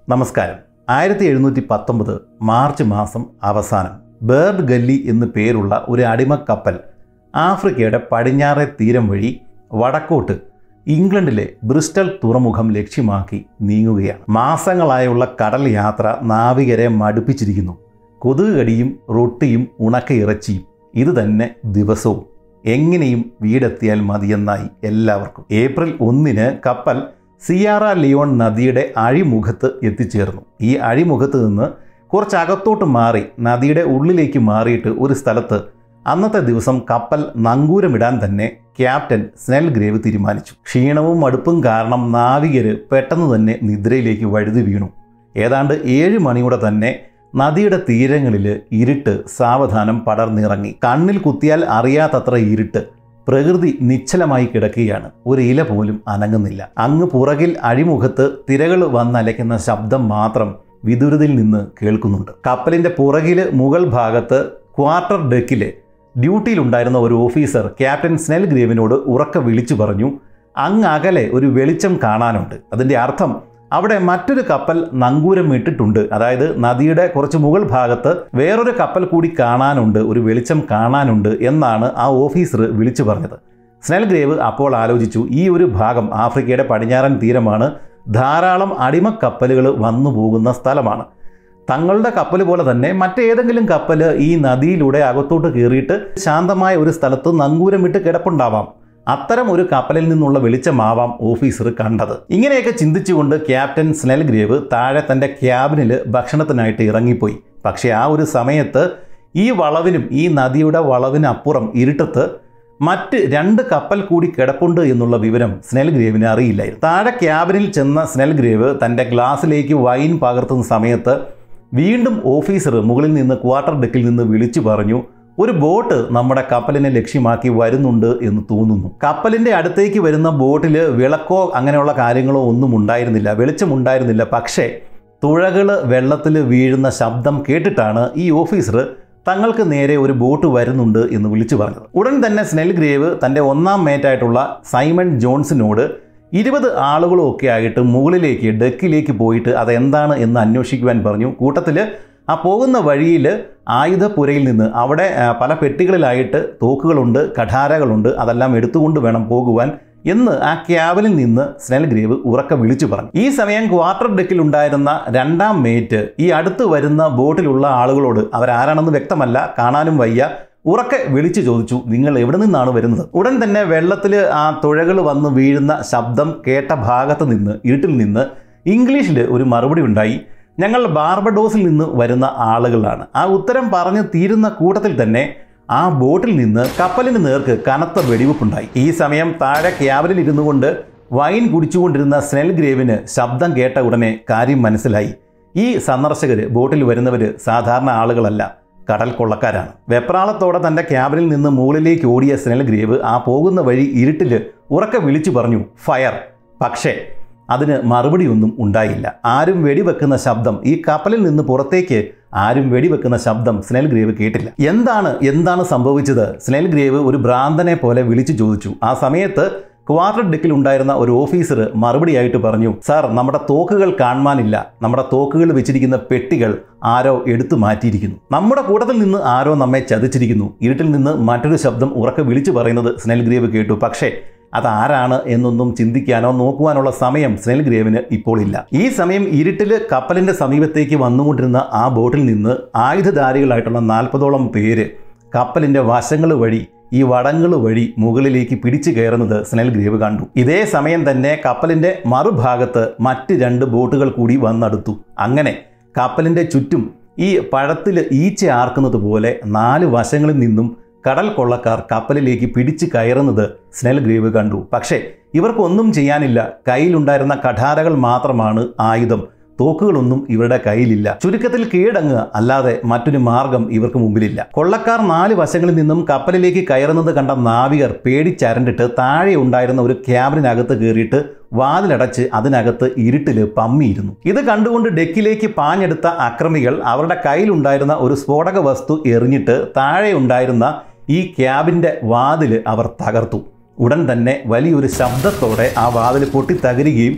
നമസ്കാരം ആയിരത്തി എഴുന്നൂറ്റി പത്തൊമ്പത് മാർച്ച് മാസം അവസാനം ബേർഡ് ഗല്ലി എന്ന് പേരുള്ള ഒരു അടിമക്കപ്പൽ ആഫ്രിക്കയുടെ പടിഞ്ഞാറെ തീരം വഴി വടക്കോട്ട് ഇംഗ്ലണ്ടിലെ ബ്രിസ്റ്റൽ തുറമുഖം ലക്ഷ്യമാക്കി നീങ്ങുകയാണ് മാസങ്ങളായുള്ള കടൽ യാത്ര നാവികരെ മടുപ്പിച്ചിരിക്കുന്നു കൊതുക് കടിയും റൊട്ടിയും ഉണക്ക ഇറച്ചിയും ഇത് തന്നെ ദിവസവും എങ്ങനെയും വീടെത്തിയാൽ മതിയെന്നായി എല്ലാവർക്കും ഏപ്രിൽ ഒന്നിന് കപ്പൽ സിയാറ ലിയോൺ നദിയുടെ അഴിമുഖത്ത് എത്തിച്ചേർന്നു ഈ അഴിമുഖത്ത് നിന്ന് കുറച്ച് അകത്തോട്ട് മാറി നദിയുടെ ഉള്ളിലേക്ക് മാറിയിട്ട് ഒരു സ്ഥലത്ത് അന്നത്തെ ദിവസം കപ്പൽ നങ്കൂരമിടാൻ തന്നെ ക്യാപ്റ്റൻ സ്നെൽ ഗ്രേവ് തീരുമാനിച്ചു ക്ഷീണവും മടുപ്പും കാരണം നാവികര് പെട്ടെന്ന് തന്നെ നിദ്രയിലേക്ക് വഴുതി വീണു ഏതാണ്ട് ഏഴ് മണിയോടെ തന്നെ നദിയുടെ തീരങ്ങളിൽ ഇരുട്ട് സാവധാനം പടർന്നിറങ്ങി കണ്ണിൽ കുത്തിയാൽ അറിയാത്തത്ര ഇരുട്ട് പ്രകൃതി നിശ്ചലമായി കിടക്കുകയാണ് ഒരു ഇല പോലും അനങ്ങുന്നില്ല അങ്ങ് പുറകിൽ അഴിമുഖത്ത് തിരകൾ വന്നലയ്ക്കുന്ന ശബ്ദം മാത്രം വിദുരതയിൽ നിന്ന് കേൾക്കുന്നുണ്ട് കപ്പലിന്റെ പുറകിൽ മുകൾ ഭാഗത്ത് ക്വാർട്ടർ ഡെക്കില് ഡ്യൂട്ടിയിലുണ്ടായിരുന്ന ഒരു ഓഫീസർ ക്യാപ്റ്റൻ സ്നെൽ ഗ്രേവിനോട് ഉറക്കെ വിളിച്ചു പറഞ്ഞു അങ്ങ് അകലെ ഒരു വെളിച്ചം കാണാനുണ്ട് അതിൻ്റെ അർത്ഥം അവിടെ മറ്റൊരു കപ്പൽ നങ്കൂരം ഇട്ടിട്ടുണ്ട് അതായത് നദിയുടെ കുറച്ച് മുകൾ ഭാഗത്ത് വേറൊരു കപ്പൽ കൂടി കാണാനുണ്ട് ഒരു വെളിച്ചം കാണാനുണ്ട് എന്നാണ് ആ ഓഫീസർ വിളിച്ചു പറഞ്ഞത് സ്നെൽഗ്രേവ് അപ്പോൾ ആലോചിച്ചു ഈ ഒരു ഭാഗം ആഫ്രിക്കയുടെ പടിഞ്ഞാറൻ തീരമാണ് ധാരാളം അടിമക്കപ്പലുകൾ വന്നു പോകുന്ന സ്ഥലമാണ് തങ്ങളുടെ കപ്പൽ പോലെ തന്നെ മറ്റേതെങ്കിലും കപ്പൽ ഈ നദിയിലൂടെ അകത്തോട്ട് കയറിയിട്ട് ശാന്തമായ ഒരു സ്ഥലത്ത് നങ്കൂരമിട്ട് കിടപ്പുണ്ടാവാം അത്തരം ഒരു കപ്പലിൽ നിന്നുള്ള വെളിച്ചമാവാം ഓഫീസർ കണ്ടത് ഇങ്ങനെയൊക്കെ ചിന്തിച്ചുകൊണ്ട് ക്യാപ്റ്റൻ സ്നെൽഗ്രേവ് താഴെ തൻ്റെ ക്യാബിനിൽ ഭക്ഷണത്തിനായിട്ട് ഇറങ്ങിപ്പോയി പക്ഷേ ആ ഒരു സമയത്ത് ഈ വളവിനും ഈ നദിയുടെ വളവിനപ്പുറം ഇരുട്ടത്ത് മറ്റ് രണ്ട് കപ്പൽ കൂടി കിടപ്പുണ്ട് എന്നുള്ള വിവരം സ്നെൽഗ്രേവിന് അറിയില്ലായിരുന്നു താഴെ ക്യാബിനിൽ ചെന്ന സ്നെൽഗ്രേവ് തൻ്റെ ഗ്ലാസ്സിലേക്ക് വൈൻ പകർത്തുന്ന സമയത്ത് വീണ്ടും ഓഫീസർ മുകളിൽ നിന്ന് ക്വാർട്ടർ ഡെക്കിൽ നിന്ന് വിളിച്ചു പറഞ്ഞു ഒരു ബോട്ട് നമ്മുടെ കപ്പലിനെ ലക്ഷ്യമാക്കി വരുന്നുണ്ട് എന്ന് തോന്നുന്നു കപ്പലിൻ്റെ അടുത്തേക്ക് വരുന്ന ബോട്ടിൽ വിളക്കോ അങ്ങനെയുള്ള കാര്യങ്ങളോ ഒന്നും ഉണ്ടായിരുന്നില്ല വെളിച്ചമുണ്ടായിരുന്നില്ല പക്ഷേ തുഴകൾ വെള്ളത്തിൽ വീഴുന്ന ശബ്ദം കേട്ടിട്ടാണ് ഈ ഓഫീസർ തങ്ങൾക്ക് നേരെ ഒരു ബോട്ട് വരുന്നുണ്ട് എന്ന് വിളിച്ചു പറഞ്ഞത് ഉടൻ തന്നെ സ്നെൽ ഗ്രേവ് തൻ്റെ ഒന്നാം മേറ്റായിട്ടുള്ള സൈമൺ ജോൺസിനോട് ഇരുപത് ആളുകളും ഒക്കെ ആയിട്ട് മുകളിലേക്ക് ഡെക്കിലേക്ക് പോയിട്ട് അതെന്താണ് എന്ന് അന്വേഷിക്കുവാൻ പറഞ്ഞു കൂട്ടത്തിൽ ആ പോകുന്ന വഴിയിൽ ആയുധപ്പുരയിൽ നിന്ന് അവിടെ ആ, പല പെട്ടികളിലായിട്ട് തോക്കുകളുണ്ട് കഠാരകളുണ്ട് അതെല്ലാം എടുത്തുകൊണ്ട് വേണം പോകുവാൻ എന്ന് ആ ക്യാബിനിൽ നിന്ന് സ്നെൽഗ്രേവ് ഉറക്ക വിളിച്ചു പറഞ്ഞു ഈ സമയം ക്വാർട്ടർ ഡെക്കിൽ ഉണ്ടായിരുന്ന രണ്ടാം മേറ്റ് ഈ അടുത്ത് വരുന്ന ബോട്ടിലുള്ള ആളുകളോട് അവരാരാണെന്ന് വ്യക്തമല്ല കാണാനും വയ്യ ഉറക്കെ വിളിച്ചു ചോദിച്ചു നിങ്ങൾ എവിടെ നിന്നാണ് വരുന്നത് ഉടൻ തന്നെ വെള്ളത്തിൽ ആ തുഴകൾ വന്ന് വീഴുന്ന ശബ്ദം കേട്ട ഭാഗത്ത് നിന്ന് ഇരുട്ടിൽ നിന്ന് ഇംഗ്ലീഷിൽ ഒരു മറുപടി ഉണ്ടായി ഞങ്ങൾ ബാർബഡോസിൽ നിന്ന് വരുന്ന ആളുകളാണ് ആ ഉത്തരം പറഞ്ഞു തീരുന്ന കൂട്ടത്തിൽ തന്നെ ആ ബോട്ടിൽ നിന്ന് കപ്പലിന് നേർക്ക് കനത്ത വെടിവെപ്പുണ്ടായി ഈ സമയം താഴെ ക്യാബിനിൽ ഇരുന്നു കൊണ്ട് വൈൻ കുടിച്ചുകൊണ്ടിരുന്ന സ്നെൽ ഗ്രേവിന് ശബ്ദം കേട്ട ഉടനെ കാര്യം മനസ്സിലായി ഈ സന്ദർശകർ ബോട്ടിൽ വരുന്നവർ സാധാരണ ആളുകളല്ല കടൽ കൊള്ളക്കാരാണ് വെപ്രാളത്തോടെ തൻ്റെ ക്യാബിനിൽ നിന്ന് മുകളിലേക്ക് ഓടിയ സ്നെൽ ഗ്രേവ് ആ പോകുന്ന വഴി ഇരുട്ടിൽ ഉറക്കെ വിളിച്ചു പറഞ്ഞു ഫയർ പക്ഷേ അതിന് മറുപടിയൊന്നും ഉണ്ടായില്ല ആരും വെടിവെക്കുന്ന ശബ്ദം ഈ കപ്പലിൽ നിന്ന് പുറത്തേക്ക് ആരും വെടിവെക്കുന്ന ശബ്ദം സ്നെൽ ഗ്രേവ് കേട്ടില്ല എന്താണ് എന്താണ് സംഭവിച്ചത് സ്നെൽ ഗ്രേവ് ഒരു ഭ്രാന്തനെ പോലെ വിളിച്ചു ചോദിച്ചു ആ സമയത്ത് ക്വാർട്ടർ ഡെക്കിൽ ഉണ്ടായിരുന്ന ഒരു ഓഫീസർ മറുപടിയായിട്ട് പറഞ്ഞു സാർ നമ്മുടെ തോക്കുകൾ കാണുവാനില്ല നമ്മുടെ തോക്കുകൾ വെച്ചിരിക്കുന്ന പെട്ടികൾ ആരോ എടുത്തു മാറ്റിയിരിക്കുന്നു നമ്മുടെ കൂട്ടത്തിൽ നിന്ന് ആരോ നമ്മെ ചതിച്ചിരിക്കുന്നു ഇരുട്ടിൽ നിന്ന് മറ്റൊരു ശബ്ദം ഉറക്കെ വിളിച്ചു പറയുന്നത് സ്നെൽ ഗ്രേവ് കേട്ടു പക്ഷേ അതാരാണ് എന്നൊന്നും ചിന്തിക്കാനോ നോക്കുവാനുള്ള സമയം സ്നെൽ ഗ്രേവിന് ഇപ്പോൾ ഇല്ല ഈ സമയം ഇരുട്ടിൽ കപ്പലിന്റെ സമീപത്തേക്ക് വന്നുകൊണ്ടിരുന്ന ആ ബോട്ടിൽ നിന്ന് ആയുധധാരികളായിട്ടുള്ള നാൽപ്പതോളം പേര് കപ്പലിന്റെ വശങ്ങൾ വഴി ഈ വടങ്ങൾ വഴി മുകളിലേക്ക് പിടിച്ചു കയറുന്നത് സ്നെൽ ഗ്രേവ് കണ്ടു ഇതേ സമയം തന്നെ കപ്പലിന്റെ മറുഭാഗത്ത് മറ്റ് രണ്ട് ബോട്ടുകൾ കൂടി വന്നടുത്തു അങ്ങനെ കപ്പലിന്റെ ചുറ്റും ഈ പഴത്തിൽ ഈച്ച ആർക്കുന്നത് പോലെ നാല് വശങ്ങളിൽ നിന്നും കടൽ കൊള്ളക്കാർ കപ്പലിലേക്ക് പിടിച്ചു കയറുന്നത് സ്നെൽ ഗ്രേവ് കണ്ടു പക്ഷേ ഇവർക്കൊന്നും ചെയ്യാനില്ല കയ്യിലുണ്ടായിരുന്ന കഠാരകൾ മാത്രമാണ് ആയുധം തോക്കുകളൊന്നും ഇവരുടെ കയ്യിലില്ല ചുരുക്കത്തിൽ കീഴടങ്ങുക അല്ലാതെ മറ്റൊരു മാർഗം ഇവർക്ക് മുമ്പിലില്ല കൊള്ളക്കാർ നാല് വശങ്ങളിൽ നിന്നും കപ്പലിലേക്ക് കയറുന്നത് കണ്ട നാവികർ പേടിച്ചരണ്ടിട്ട് താഴെ ഉണ്ടായിരുന്ന ഒരു ക്യാബിനകത്ത് കയറിയിട്ട് വാതിലടച്ച് അതിനകത്ത് ഇരുട്ടിൽ പമ്മിയിരുന്നു ഇത് കണ്ടുകൊണ്ട് ഡെക്കിലേക്ക് പാഞ്ഞെടുത്ത അക്രമികൾ അവരുടെ കയ്യിലുണ്ടായിരുന്ന ഒരു സ്ഫോടക വസ്തു എറിഞ്ഞിട്ട് താഴെ ഉണ്ടായിരുന്ന ഈ ക്യാബിൻ്റെ വാതില് അവർ തകർത്തു ഉടൻ തന്നെ വലിയൊരു ശബ്ദത്തോടെ ആ വാതിൽ പൊട്ടി തകരുകയും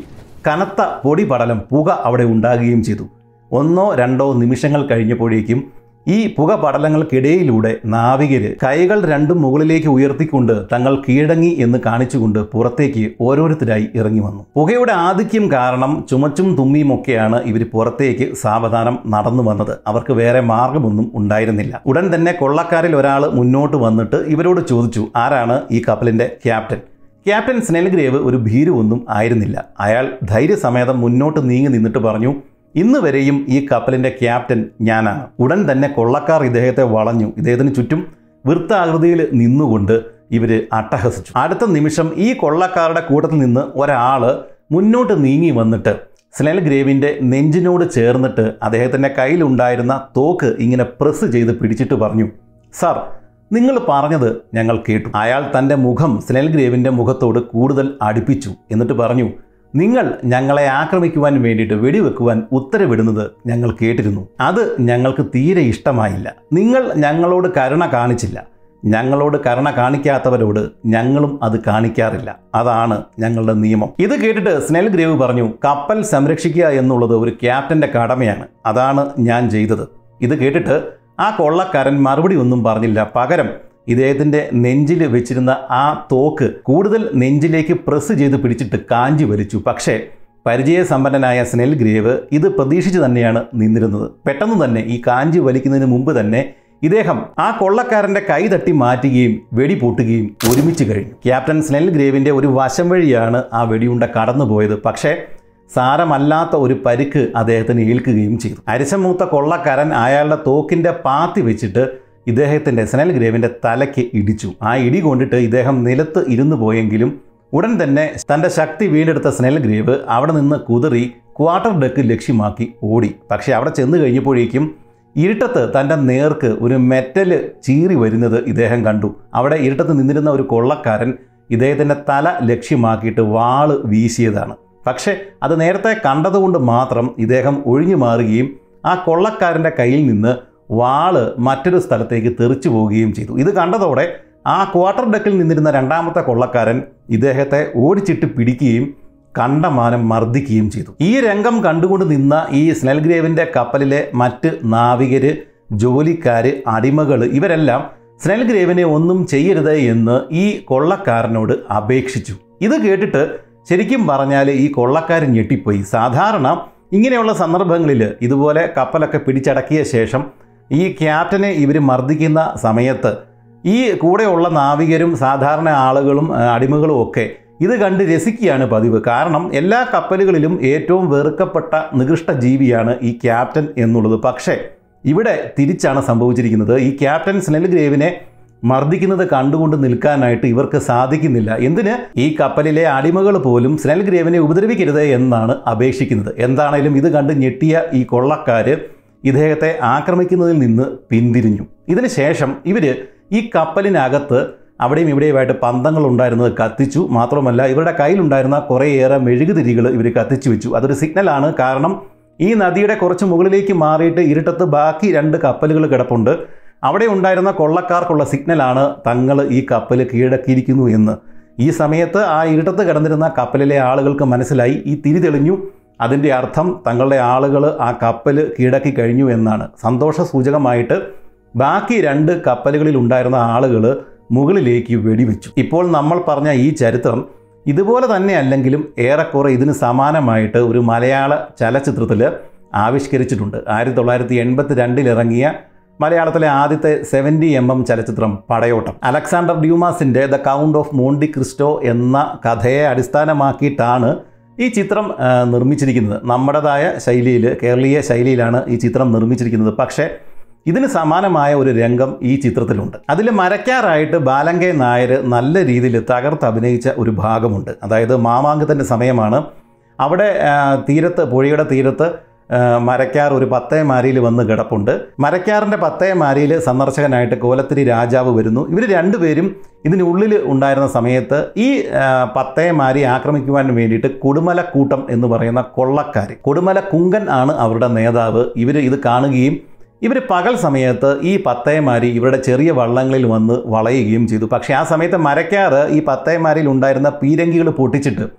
കനത്ത പൊടിപടലം പുക അവിടെ ഉണ്ടാകുകയും ചെയ്തു ഒന്നോ രണ്ടോ നിമിഷങ്ങൾ കഴിഞ്ഞപ്പോഴേക്കും ഈ പുക പടലങ്ങൾക്കിടയിലൂടെ നാവികര് കൈകൾ രണ്ടും മുകളിലേക്ക് ഉയർത്തിക്കൊണ്ട് തങ്ങൾ കീഴടങ്ങി എന്ന് കാണിച്ചുകൊണ്ട് പുറത്തേക്ക് ഓരോരുത്തരായി ഇറങ്ങി വന്നു പുകയുടെ ആധിക്യം കാരണം ചുമച്ചും തുമ്മിയും ഒക്കെയാണ് ഇവർ പുറത്തേക്ക് സാവധാനം നടന്നു വന്നത് അവർക്ക് വേറെ മാർഗമൊന്നും ഉണ്ടായിരുന്നില്ല ഉടൻ തന്നെ കൊള്ളക്കാരിൽ ഒരാൾ മുന്നോട്ട് വന്നിട്ട് ഇവരോട് ചോദിച്ചു ആരാണ് ഈ കപ്പലിന്റെ ക്യാപ്റ്റൻ ക്യാപ്റ്റൻ സ്നെൽഗ്രേവ് ഒരു ഭീരുവൊന്നും ആയിരുന്നില്ല അയാൾ ധൈര്യസമേതം മുന്നോട്ട് നീങ്ങി നിന്നിട്ട് പറഞ്ഞു ഇന്ന് വരെയും ഈ കപ്പലിന്റെ ക്യാപ്റ്റൻ ഞാനാണ് ഉടൻ തന്നെ കൊള്ളക്കാർ ഇദ്ദേഹത്തെ വളഞ്ഞു ഇദ്ദേഹത്തിന് ചുറ്റും വൃത്താകൃതിയിൽ നിന്നുകൊണ്ട് ഇവര് അട്ടഹസിച്ചു അടുത്ത നിമിഷം ഈ കൊള്ളക്കാരുടെ കൂട്ടത്തിൽ നിന്ന് ഒരാള് മുന്നോട്ട് നീങ്ങി വന്നിട്ട് സ്നെൽ ഗ്രേവിന്റെ നെഞ്ചിനോട് ചേർന്നിട്ട് അദ്ദേഹത്തിന്റെ കയ്യിലുണ്ടായിരുന്ന തോക്ക് ഇങ്ങനെ പ്രസ് ചെയ്ത് പിടിച്ചിട്ട് പറഞ്ഞു സാർ നിങ്ങൾ പറഞ്ഞത് ഞങ്ങൾ കേട്ടു അയാൾ തൻ്റെ മുഖം സ്നെൽ ഗ്രേവിൻ്റെ മുഖത്തോട് കൂടുതൽ അടുപ്പിച്ചു എന്നിട്ട് പറഞ്ഞു നിങ്ങൾ ഞങ്ങളെ ആക്രമിക്കുവാൻ വേണ്ടിയിട്ട് വെടിവെക്കുവാൻ ഉത്തരവിടുന്നത് ഞങ്ങൾ കേട്ടിരുന്നു അത് ഞങ്ങൾക്ക് തീരെ ഇഷ്ടമായില്ല നിങ്ങൾ ഞങ്ങളോട് കരുണ കാണിച്ചില്ല ഞങ്ങളോട് കരുണ കാണിക്കാത്തവരോട് ഞങ്ങളും അത് കാണിക്കാറില്ല അതാണ് ഞങ്ങളുടെ നിയമം ഇത് കേട്ടിട്ട് സ്നെൽ ഗ്രേവ് പറഞ്ഞു കപ്പൽ സംരക്ഷിക്കുക എന്നുള്ളത് ഒരു ക്യാപ്റ്റന്റെ കടമയാണ് അതാണ് ഞാൻ ചെയ്തത് ഇത് കേട്ടിട്ട് ആ കൊള്ളക്കാരൻ മറുപടി ഒന്നും പറഞ്ഞില്ല പകരം ഇദ്ദേഹത്തിന്റെ നെഞ്ചിൽ വെച്ചിരുന്ന ആ തോക്ക് കൂടുതൽ നെഞ്ചിലേക്ക് പ്രസ് ചെയ്ത് പിടിച്ചിട്ട് കാഞ്ചി വലിച്ചു പക്ഷേ പരിചയസമ്പന്നനായ സ്നെൽ ഗ്രേവ് ഇത് പ്രതീക്ഷിച്ച് തന്നെയാണ് നിന്നിരുന്നത് പെട്ടെന്ന് തന്നെ ഈ കാഞ്ചി വലിക്കുന്നതിന് മുമ്പ് തന്നെ ഇദ്ദേഹം ആ കൊള്ളക്കാരന്റെ കൈ തട്ടി മാറ്റുകയും വെടി പൊട്ടുകയും ഒരുമിച്ച് കഴിഞ്ഞു ക്യാപ്റ്റൻ സ്നെൽ ഗ്രേവിന്റെ ഒരു വശം വഴിയാണ് ആ വെടിയുണ്ട കടന്നുപോയത് പക്ഷേ സാരമല്ലാത്ത ഒരു പരിക്ക് അദ്ദേഹത്തിന് ഏൽക്കുകയും ചെയ്തു അരിശമൂത്ത കൊള്ളക്കാരൻ അയാളുടെ തോക്കിന്റെ പാത്തി വെച്ചിട്ട് ഇദ്ദേഹത്തിന്റെ സ്നെൽ ഗ്രേവിന്റെ തലയ്ക്ക് ഇടിച്ചു ആ ഇടി കൊണ്ടിട്ട് ഇദ്ദേഹം നിലത്ത് ഇരുന്നു പോയെങ്കിലും ഉടൻ തന്നെ തന്റെ ശക്തി വീണ്ടെടുത്ത സ്നെൽ ഗ്രേവ് അവിടെ നിന്ന് കുതിറി ക്വാർട്ടർ ഡെക്ക് ലക്ഷ്യമാക്കി ഓടി പക്ഷേ അവിടെ ചെന്ന് കഴിഞ്ഞപ്പോഴേക്കും ഇരുട്ടത്ത് തൻ്റെ നേർക്ക് ഒരു മെറ്റല് ചീറി വരുന്നത് ഇദ്ദേഹം കണ്ടു അവിടെ ഇരുട്ടത്ത് നിന്നിരുന്ന ഒരു കൊള്ളക്കാരൻ ഇദ്ദേഹത്തിൻ്റെ തല ലക്ഷ്യമാക്കിയിട്ട് വാള് വീശിയതാണ് പക്ഷേ അത് നേരത്തെ കണ്ടതുകൊണ്ട് മാത്രം ഇദ്ദേഹം ഒഴിഞ്ഞു മാറുകയും ആ കൊള്ളക്കാരൻ്റെ കയ്യിൽ നിന്ന് വാള് മറ്റൊരു സ്ഥലത്തേക്ക് തെറിച്ചു പോവുകയും ചെയ്തു ഇത് കണ്ടതോടെ ആ ക്വാർട്ടർ ഡെക്കിൽ നിന്നിരുന്ന രണ്ടാമത്തെ കൊള്ളക്കാരൻ ഇദ്ദേഹത്തെ ഓടിച്ചിട്ട് പിടിക്കുകയും കണ്ടമാനം മർദ്ദിക്കുകയും ചെയ്തു ഈ രംഗം കണ്ടുകൊണ്ട് നിന്ന ഈ സ്നെൽഗ്രേവിൻ്റെ കപ്പലിലെ മറ്റ് നാവികര് ജോലിക്കാര് അടിമകൾ ഇവരെല്ലാം സ്നെൽഗ്രേവിനെ ഒന്നും ചെയ്യരുത് എന്ന് ഈ കൊള്ളക്കാരനോട് അപേക്ഷിച്ചു ഇത് കേട്ടിട്ട് ശരിക്കും പറഞ്ഞാൽ ഈ കൊള്ളക്കാരൻ ഞെട്ടിപ്പോയി സാധാരണ ഇങ്ങനെയുള്ള സന്ദർഭങ്ങളിൽ ഇതുപോലെ കപ്പലൊക്കെ പിടിച്ചടക്കിയ ശേഷം ഈ ക്യാപ്റ്റനെ ഇവർ മർദ്ദിക്കുന്ന സമയത്ത് ഈ കൂടെയുള്ള നാവികരും സാധാരണ ആളുകളും ആ, അടിമകളും ഒക്കെ ഇത് കണ്ട് രസിക്കുകയാണ് പതിവ് കാരണം എല്ലാ കപ്പലുകളിലും ഏറ്റവും വെറുക്കപ്പെട്ട നികൃഷ്ട ജീവിയാണ് ഈ ക്യാപ്റ്റൻ എന്നുള്ളത് പക്ഷേ ഇവിടെ തിരിച്ചാണ് സംഭവിച്ചിരിക്കുന്നത് ഈ ക്യാപ്റ്റൻ സ്നെൽ ഗ്രേവിനെ മർദ്ദിക്കുന്നത് കണ്ടുകൊണ്ട് നിൽക്കാനായിട്ട് ഇവർക്ക് സാധിക്കുന്നില്ല എന്തിന് ഈ കപ്പലിലെ അടിമകൾ പോലും സ്നെൽ ഗ്രേവിനെ ഉപദ്രവിക്കരുത് എന്നാണ് അപേക്ഷിക്കുന്നത് എന്താണേലും ഇത് കണ്ട് ഞെട്ടിയ ഈ കൊള്ളക്കാര് ഇദ്ദേഹത്തെ ആക്രമിക്കുന്നതിൽ നിന്ന് പിന്തിരിഞ്ഞു ഇതിന് ശേഷം ഇവര് ഈ കപ്പലിനകത്ത് അവിടെയും ഇവിടെയുമായിട്ട് പന്തങ്ങൾ ഉണ്ടായിരുന്നത് കത്തിച്ചു മാത്രമല്ല ഇവരുടെ കയ്യിലുണ്ടായിരുന്ന കുറേയേറെ മെഴുകുതിരികൾ ഇവർ കത്തിച്ചു വെച്ചു അതൊരു സിഗ്നലാണ് കാരണം ഈ നദിയുടെ കുറച്ച് മുകളിലേക്ക് മാറിയിട്ട് ഇരുട്ടത്ത് ബാക്കി രണ്ട് കപ്പലുകൾ കിടപ്പുണ്ട് അവിടെ ഉണ്ടായിരുന്ന കൊള്ളക്കാർക്കുള്ള സിഗ്നലാണ് തങ്ങൾ ഈ കപ്പൽ കീഴടക്കിയിരിക്കുന്നു എന്ന് ഈ സമയത്ത് ആ ഇരുട്ടത്ത് കിടന്നിരുന്ന കപ്പലിലെ ആളുകൾക്ക് മനസ്സിലായി ഈ തിരി തെളിഞ്ഞു അതിൻ്റെ അർത്ഥം തങ്ങളുടെ ആളുകൾ ആ കപ്പൽ കീഴടക്കി കഴിഞ്ഞു എന്നാണ് സന്തോഷ സൂചകമായിട്ട് ബാക്കി രണ്ട് കപ്പലുകളിൽ ഉണ്ടായിരുന്ന ആളുകൾ മുകളിലേക്ക് വെടിവെച്ചു ഇപ്പോൾ നമ്മൾ പറഞ്ഞ ഈ ചരിത്രം ഇതുപോലെ തന്നെ അല്ലെങ്കിലും ഏറെക്കുറെ ഇതിന് സമാനമായിട്ട് ഒരു മലയാള ചലച്ചിത്രത്തിൽ ആവിഷ്കരിച്ചിട്ടുണ്ട് ആയിരത്തി തൊള്ളായിരത്തി എൺപത്തി രണ്ടിൽ ഇറങ്ങിയ മലയാളത്തിലെ ആദ്യത്തെ സെവൻറ്റി എം എം ചലച്ചിത്രം പടയോട്ടം അലക്സാണ്ടർ ഡ്യൂമാസിൻ്റെ the count of Monte Cristo എന്ന കഥയെ അടിസ്ഥാനമാക്കിയിട്ടാണ് ഈ ചിത്രം ആ, നിർമ്മിച്ചിരിക്കുന്നത് നമ്മുടേതായ ശൈലിയിൽ കേരളീയ ശൈലിയിലാണ് ഈ ചിത്രം നിർമ്മിച്ചിരിക്കുന്നത് പക്ഷേ ഇതിന് സമാനമായ ഒരു രംഗം ഈ ചിത്രത്തിലുണ്ട് അതിൽ മരക്കാറായിട്ട് ബാലങ്കെ നായർ നല്ല രീതിയിൽ തകർത്ത് അഭിനയിച്ച ഒരു ഭാഗമുണ്ട് അതായത് മാമാങ്കത്തിൻ്റെ സമയമാണ് അവിടെ ആ, തീരത്ത് പുഴയുടെ തീരത്ത് ആ, മരക്കാർ ഒരു പത്തേമാരിയിൽ വന്ന് കിടപ്പുണ്ട് മരക്കാറിൻ്റെ പത്തേമാരിയിൽ സന്ദർശകനായിട്ട് കോലത്തിരി രാജാവ് വരുന്നു ഇവർ രണ്ടുപേരും ഇതിനുള്ളിൽ ഉണ്ടായിരുന്ന സമയത്ത് ഈ ആ, പത്തേമാരി ആക്രമിക്കുവാൻ വേണ്ടിയിട്ട് കൊടുമലക്കൂട്ടം എന്ന് പറയുന്ന കൊള്ളക്കാർ കൊടുമല കുങ്കൻ ആണ് അവരുടെ നേതാവ് ഇവർ ഇത് കാണുകയും ഇവർ പകൽ സമയത്ത് ഈ പത്തേമാരി ഇവരുടെ ചെറിയ വള്ളങ്ങളിൽ വന്ന് വളയുകയും ചെയ്തു പക്ഷേ ആ സമയത്ത് മരക്കാറ് ഈ പത്തേമാരിൽ ഉണ്ടായിരുന്ന പീരങ്കികൾ പൊട്ടിച്ചിട്ട്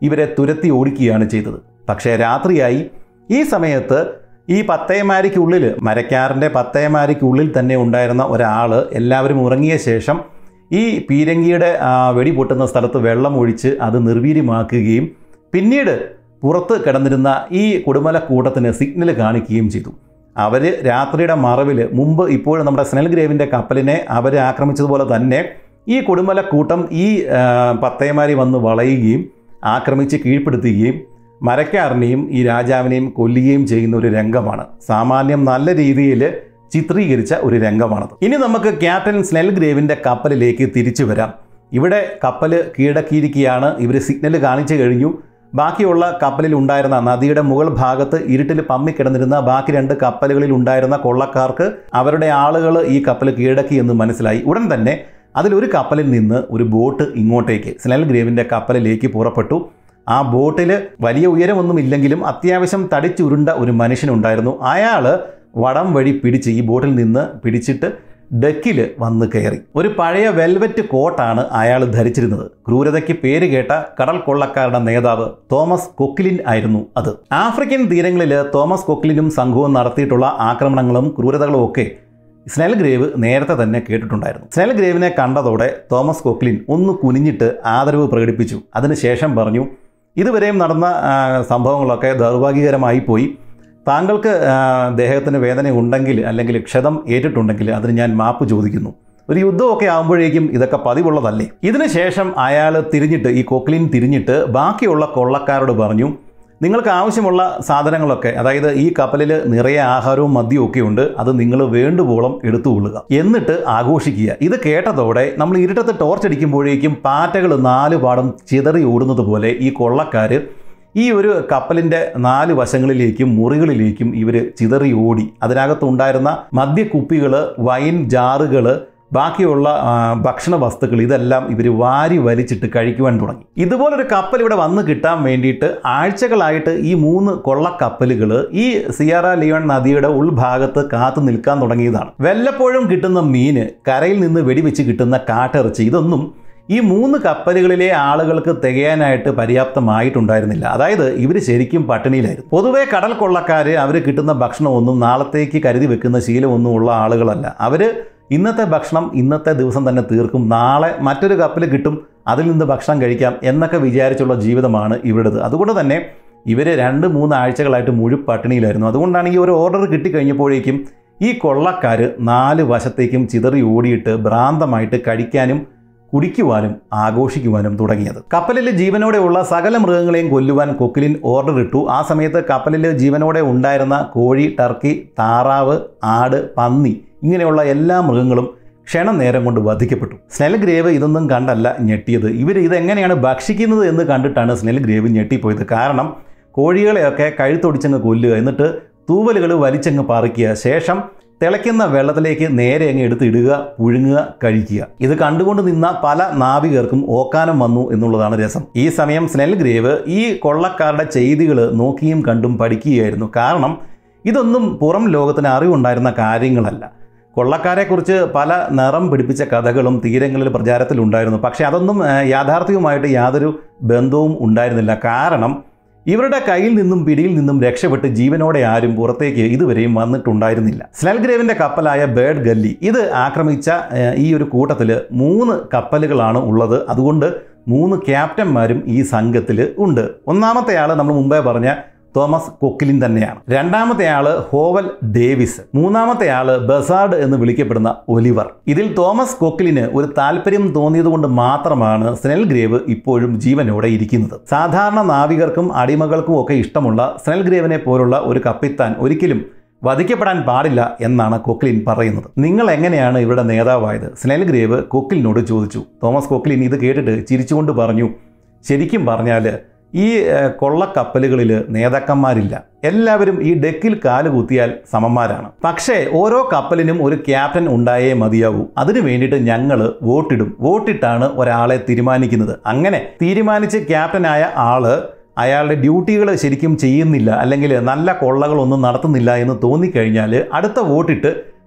ഇവരെ തുരത്തി ഓടിക്കുകയാണ് ചെയ്തത് പക്ഷേ രാത്രിയായി ഈ സമയത്ത് ഈ പത്തേമാരിക്കുള്ളിൽ മരക്കാറിൻ്റെ പത്തേമാരിക്കുള്ളിൽ തന്നെ ഉണ്ടായിരുന്ന ഒരാൾ എല്ലാവരും ഉറങ്ങിയ ശേഷം ഈ പീരങ്കിയുടെ ആ, വെടി പൊട്ടുന്ന സ്ഥലത്ത് വെള്ളം ഒഴിച്ച് അത് നിർവീര്യമാക്കുകയും പിന്നീട് പുറത്ത് കിടന്നിരുന്ന ഈ കുടുമലക്കൂട്ടത്തിന് സിഗ്നൽ കാണിക്കുകയും ചെയ്തു അവർ രാത്രിയുടെ മറവിൽ മുമ്പ് ഇപ്പോഴും നമ്മുടെ സ്നെൽ ഗ്രേവിൻ്റെ കപ്പലിനെ അവർ ആക്രമിച്ചതുപോലെ തന്നെ ഈ കുടുമലക്കൂട്ടം ഈ ആ, പത്തേമാരി വന്ന് വളയുകയും ആക്രമിച്ച് കീഴ്പ്പെടുത്തുകയും മരക്കാരനെയും ഈ രാജാവിനെയും കൊല്ലുകയും ചെയ്യുന്ന ഒരു രംഗമാണ് സാമാന്യം നല്ല രീതിയിൽ ചിത്രീകരിച്ച ഒരു രംഗമാണത് ഇനി നമുക്ക് ക്യാപ്റ്റൻ സ്നെൽ ഗ്രേവിൻ്റെ കപ്പലിലേക്ക് തിരിച്ചു വരാം ഇവിടെ കപ്പൽ കീഴടക്കിയിരിക്കുകയാണ് ഇവർ സിഗ്നൽ കാണിച്ചു കഴിഞ്ഞു ബാക്കിയുള്ള കപ്പലിൽ ഉണ്ടായിരുന്ന നദിയുടെ മുകൾ ഭാഗത്ത് ഇരുട്ടിൽ പമ്മിക്കിടന്നിരുന്ന ബാക്കി രണ്ട് കപ്പലുകളിൽ ഉണ്ടായിരുന്ന കൊള്ളക്കാർക്ക് അവരുടെ ആളുകൾ ഈ കപ്പൽ കീഴടക്കി എന്ന് മനസ്സിലായി ഉടൻ തന്നെ അതിലൊരു കപ്പലിൽ നിന്ന് ഒരു ബോട്ട് ഇങ്ങോട്ടേക്ക് സ്നെൽ ഗ്രേവിൻ്റെ കപ്പലിലേക്ക് പുറപ്പെട്ടു ആ ബോട്ടിൽ വലിയ ഉയരമൊന്നും ഇല്ലെങ്കിലും അത്യാവശ്യം തടിച്ചുരുണ്ട ഒരു മനുഷ്യനുണ്ടായിരുന്നു അയാൾ വടം വഴി പിടിച്ച് ഈ ബോട്ടിൽ നിന്ന് പിടിച്ചിട്ട് ഡെക്കിൽ വന്ന് കയറി ഒരു പഴയ വെൽവെറ്റ് കോട്ടാണ് അയാൾ ധരിച്ചിരുന്നത് ക്രൂരതയ്ക്ക് പേര് കേട്ട കടൽ കൊള്ളക്കാരുടെ നേതാവ് തോമസ് കൊക്കിലിൻ ആയിരുന്നു അത് ആഫ്രിക്കൻ തീരങ്ങളിൽ തോമസ് കൊക്കിലിനും സംഘവും നടത്തിയിട്ടുള്ള ആക്രമണങ്ങളും ക്രൂരതകളും ഒക്കെ സ്നെൽ ഗ്രേവ് നേരത്തെ തന്നെ കേട്ടിട്ടുണ്ടായിരുന്നു സ്നെൽ ഗ്രേവിനെ കണ്ടതോടെ തോമസ് കൊക്ലിൻ ഒന്ന് കുനിഞ്ഞിട്ട് ആദരവ് പ്രകടിപ്പിച്ചു അതിനുശേഷം പറഞ്ഞു ഇതുവരെയും നടന്ന ആ, സംഭവങ്ങളൊക്കെ ദൗർഭാഗ്യകരമായി പോയി താങ്കൾക്ക് ആ, ദേഹത്തിന് വേദന ഉണ്ടെങ്കിൽ അല്ലെങ്കിൽ ക്ഷതം ഏറ്റിട്ടുണ്ടെങ്കിൽ അതിന് ഞാൻ മാപ്പ് ചോദിക്കുന്നു ഒരു യുദ്ധമൊക്കെ ആകുമ്പോഴേക്കും ഇതൊക്കെ പതിവുള്ളതല്ലേ ഇതിനുശേഷം അയാൾ തിരിഞ്ഞിട്ട് ഈ കൊക്ലിൻ തിരിഞ്ഞിട്ട് ബാക്കിയുള്ള കൊള്ളക്കാരോട് പറഞ്ഞു നിങ്ങൾക്ക് ആവശ്യമുള്ള സാധനങ്ങളൊക്കെ അതായത് ഈ കപ്പലിൽ നിറയെ ആഹാരവും മദ്യവും ഒക്കെ ഉണ്ട് അത് നിങ്ങൾ വേണ്ടുവോളം എടുത്തുകൊള്ളുക എന്നിട്ട് ആഘോഷിക്കുക ഇത് കേട്ടതോടെ നമ്മൾ ഇരുട്ടത്ത് ടോർച്ച് അടിക്കുമ്പോഴേക്കും പാറ്റകൾ നാല് പാടം ചിതറി ഓടുന്നത് പോലെ ഈ കൊള്ളക്കാർ ഈ ഒരു കപ്പലിൻ്റെ നാല് വശങ്ങളിലേക്കും മുറികളിലേക്കും ഇവർ ചിതറി ഓടി അതിനകത്തുണ്ടായിരുന്ന മദ്യക്കുപ്പികൾ വൈൻ ജാറുകൾ ബാക്കിയുള്ള ആ, ഭക്ഷണ വസ്തുക്കൾ ഇതെല്ലാം ഇവർ വാരി വലിച്ചിട്ട് കഴിക്കുവാൻ തുടങ്ങി ഇതുപോലൊരു കപ്പൽ ഇവിടെ വന്ന് കിട്ടാൻ വേണ്ടിയിട്ട് ആഴ്ചകളായിട്ട് ഈ മൂന്ന് കൊള്ളക്കപ്പലുകൾ ഈ സിയാറ ലിയോൺ നദിയുടെ ഉൾഭാഗത്ത് കാത്തു നിൽക്കാൻ തുടങ്ങിയതാണ് വല്ലപ്പോഴും കിട്ടുന്ന മീന് കരയിൽ നിന്ന് വെടിവെച്ച് കിട്ടുന്ന കാട്ടിറച്ചി ഇതൊന്നും ഈ മൂന്ന് കപ്പലുകളിലെ ആളുകൾക്ക് തികയാനായിട്ട് പര്യാപ്തമായിട്ടുണ്ടായിരുന്നില്ല അതായത് ഇവർ ശരിക്കും പട്ടിണിയിലായിരുന്നു പൊതുവേ കടൽ കൊള്ളക്കാർ അവർ കിട്ടുന്ന ഭക്ഷണമൊന്നും നാളത്തേക്ക് കരുതി വെക്കുന്ന ശീലമൊന്നും ഉള്ള ആളുകളല്ല അവർ ഇന്നത്തെ ഭക്ഷണം ഇന്നത്തെ ദിവസം തന്നെ തീർക്കും നാളെ മറ്റൊരു കപ്പൽ കിട്ടും അതിൽ നിന്ന് ഭക്ഷണം കഴിക്കാം എന്നൊക്കെ വിചാരിച്ചുള്ള ജീവിതമാണ് ഇവരുടേത് അതുകൊണ്ട് തന്നെ ഇവർ രണ്ട് മൂന്ന് ആഴ്ചകളായിട്ട് മുഴു പട്ടിണിയിലായിരുന്നു അതുകൊണ്ടാണ് ഈ ഒരു ഓർഡർ കിട്ടിക്കഴിഞ്ഞപ്പോഴേക്കും ഈ കൊള്ളക്കാർ നാല് വശത്തേക്കും ചിതറി ഓടിയിട്ട് ഭ്രാന്തമായിട്ട് കഴിക്കാനും കുടിക്കുവാനും ആഘോഷിക്കുവാനും തുടങ്ങിയത് കപ്പലിൽ ജീവനോടെയുള്ള സകല മൃഗങ്ങളെയും കൊല്ലുവാൻ കൊക്കിലിൻ ഓർഡർ ഇട്ടു ആ സമയത്ത് കപ്പലിൽ ജീവനോടെ ഉണ്ടായിരുന്ന കോഴി ടർക്കി താറാവ് ആട് പന്നി ഇങ്ങനെയുള്ള എല്ലാ മൃഗങ്ങളും ക്ഷണനേരം കൊണ്ട് വധിക്കപ്പെട്ടു സ്നെൽ ഗ്രേവ് ഇതൊന്നും കണ്ടല്ല ഞെട്ടിയത് ഇവർ ഇതെങ്ങനെയാണ് ഭക്ഷിക്കുന്നത് എന്ന് കണ്ടിട്ടാണ് സ്നെൽ ഗ്രേവ് ഞെട്ടിപ്പോയത് കാരണം കോഴികളെയൊക്കെ കഴുത്തൊടിച്ചങ്ങ് കൊല്ലുക എന്നിട്ട് തൂവലുകൾ വലിച്ചങ്ങ് പറിക്കുക ശേഷം തിളയ്ക്കുന്ന വെള്ളത്തിലേക്ക് നേരെ അങ്ങ് എടുത്ത് ഇടുക പുഴുങ്ങുക കഴിക്കുക ഇത് കണ്ടുകൊണ്ട് നിന്ന പല നാവികർക്കും ഓക്കാനം വന്നു എന്നുള്ളതാണ് രസം ഈ സമയം സ്നെൽ ഗ്രേവ് ഈ കൊള്ളക്കാരുടെ ചെയ്തികൾ നോക്കിയും കണ്ടും പഠിക്കുകയായിരുന്നു കാരണം ഇതൊന്നും പുറം ലോകത്തിന് അറിവുണ്ടായിരുന്ന കാര്യങ്ങളല്ല കൊള്ളക്കാരെക്കുറിച്ച് പല നിറം പിടിപ്പിച്ച കഥകളും തീരങ്ങളിൽ പ്രചാരത്തിലുണ്ടായിരുന്നു പക്ഷേ അതൊന്നും ഏഹ്, യാഥാർത്ഥ്യവുമായിട്ട് യാതൊരു ബന്ധവും ഉണ്ടായിരുന്നില്ല കാരണം ഇവരുടെ കയ്യിൽ നിന്നും പിടിയിൽ നിന്നും രക്ഷപ്പെട്ട് ജീവനോടെ ആരും പുറത്തേക്ക് ഇതുവരെയും വന്നിട്ടുണ്ടായിരുന്നില്ല സ്നെൽഗ്രേവിന്റെ കപ്പലായ ബേർഡ് ഗല്ലി ഇത് ആക്രമിച്ച ഏഹ്, ഈ ഒരു കൂട്ടത്തിൽ മൂന്ന് കപ്പലുകളാണ് ഉള്ളത് അതുകൊണ്ട് മൂന്ന് ക്യാപ്റ്റന്മാരും ഈ സംഘത്തിൽ ഉണ്ട് ഒന്നാമത്തെ ആൾ നമ്മൾ മുമ്പേ പറഞ്ഞ തോമസ് കൊക്കിലിൻ തന്നെയാണ് രണ്ടാമത്തെ ആള് ഹോവൽ ഡേവിസ് മൂന്നാമത്തെ ആള് ബസാർഡ് എന്ന് വിളിക്കപ്പെടുന്ന ഒലിവർ ഇതിൽ തോമസ് കൊക്കിലിന് ഒരു താല്പര്യം തോന്നിയതുകൊണ്ട് മാത്രമാണ് സ്നെൽ ഗ്രേവ് ഇപ്പോഴും ജീവനോടെ ഇരിക്കുന്നത് സാധാരണ നാവികർക്കും അടിമകൾക്കും ഒക്കെ ഇഷ്ടമുള്ള സ്നെൽ ഗ്രേവിനെ പോലുള്ള ഒരു കപ്പിത്താൻ ഒരിക്കലും വധിക്കപ്പെടാൻ പാടില്ല എന്നാണ് കൊക്ലിൻ പറയുന്നത് നിങ്ങൾ എങ്ങനെയാണ് ഇവരുടെ നേതാവായത് സ്നെൽ ഗ്രേവ് കൊക്ലിനോട് ചോദിച്ചു തോമസ് കൊക്ലിൻ ഇത് കേട്ടിട്ട് ചിരിച്ചുകൊണ്ട് പറഞ്ഞു ശരിക്കും പറഞ്ഞാൽ ഈ ഏഹ്, കൊള്ളക്കപ്പലുകളിൽ നേതാക്കന്മാരില്ല എല്ലാവരും ഈ ഡെക്കിൽ കാല് കുത്തിയാൽ സമന്മാരാണ് പക്ഷേ ഓരോ കപ്പലിനും ഒരു ക്യാപ്റ്റൻ ഉണ്ടായേ മതിയാവൂ അതിനു വേണ്ടിയിട്ട് ഞങ്ങൾ വോട്ടിടും വോട്ടിട്ടാണ് ഒരാളെ തീരുമാനിക്കുന്നത് അങ്ങനെ തീരുമാനിച്ച് ക്യാപ്റ്റനായ ആള് അയാളുടെ ഡ്യൂട്ടികൾ ശരിക്കും ചെയ്യുന്നില്ല അല്ലെങ്കിൽ നല്ല കൊള്ളകളൊന്നും നടത്തുന്നില്ല എന്ന് തോന്നിക്കഴിഞ്ഞാൽ അടുത്ത വോട്ടിട്ട്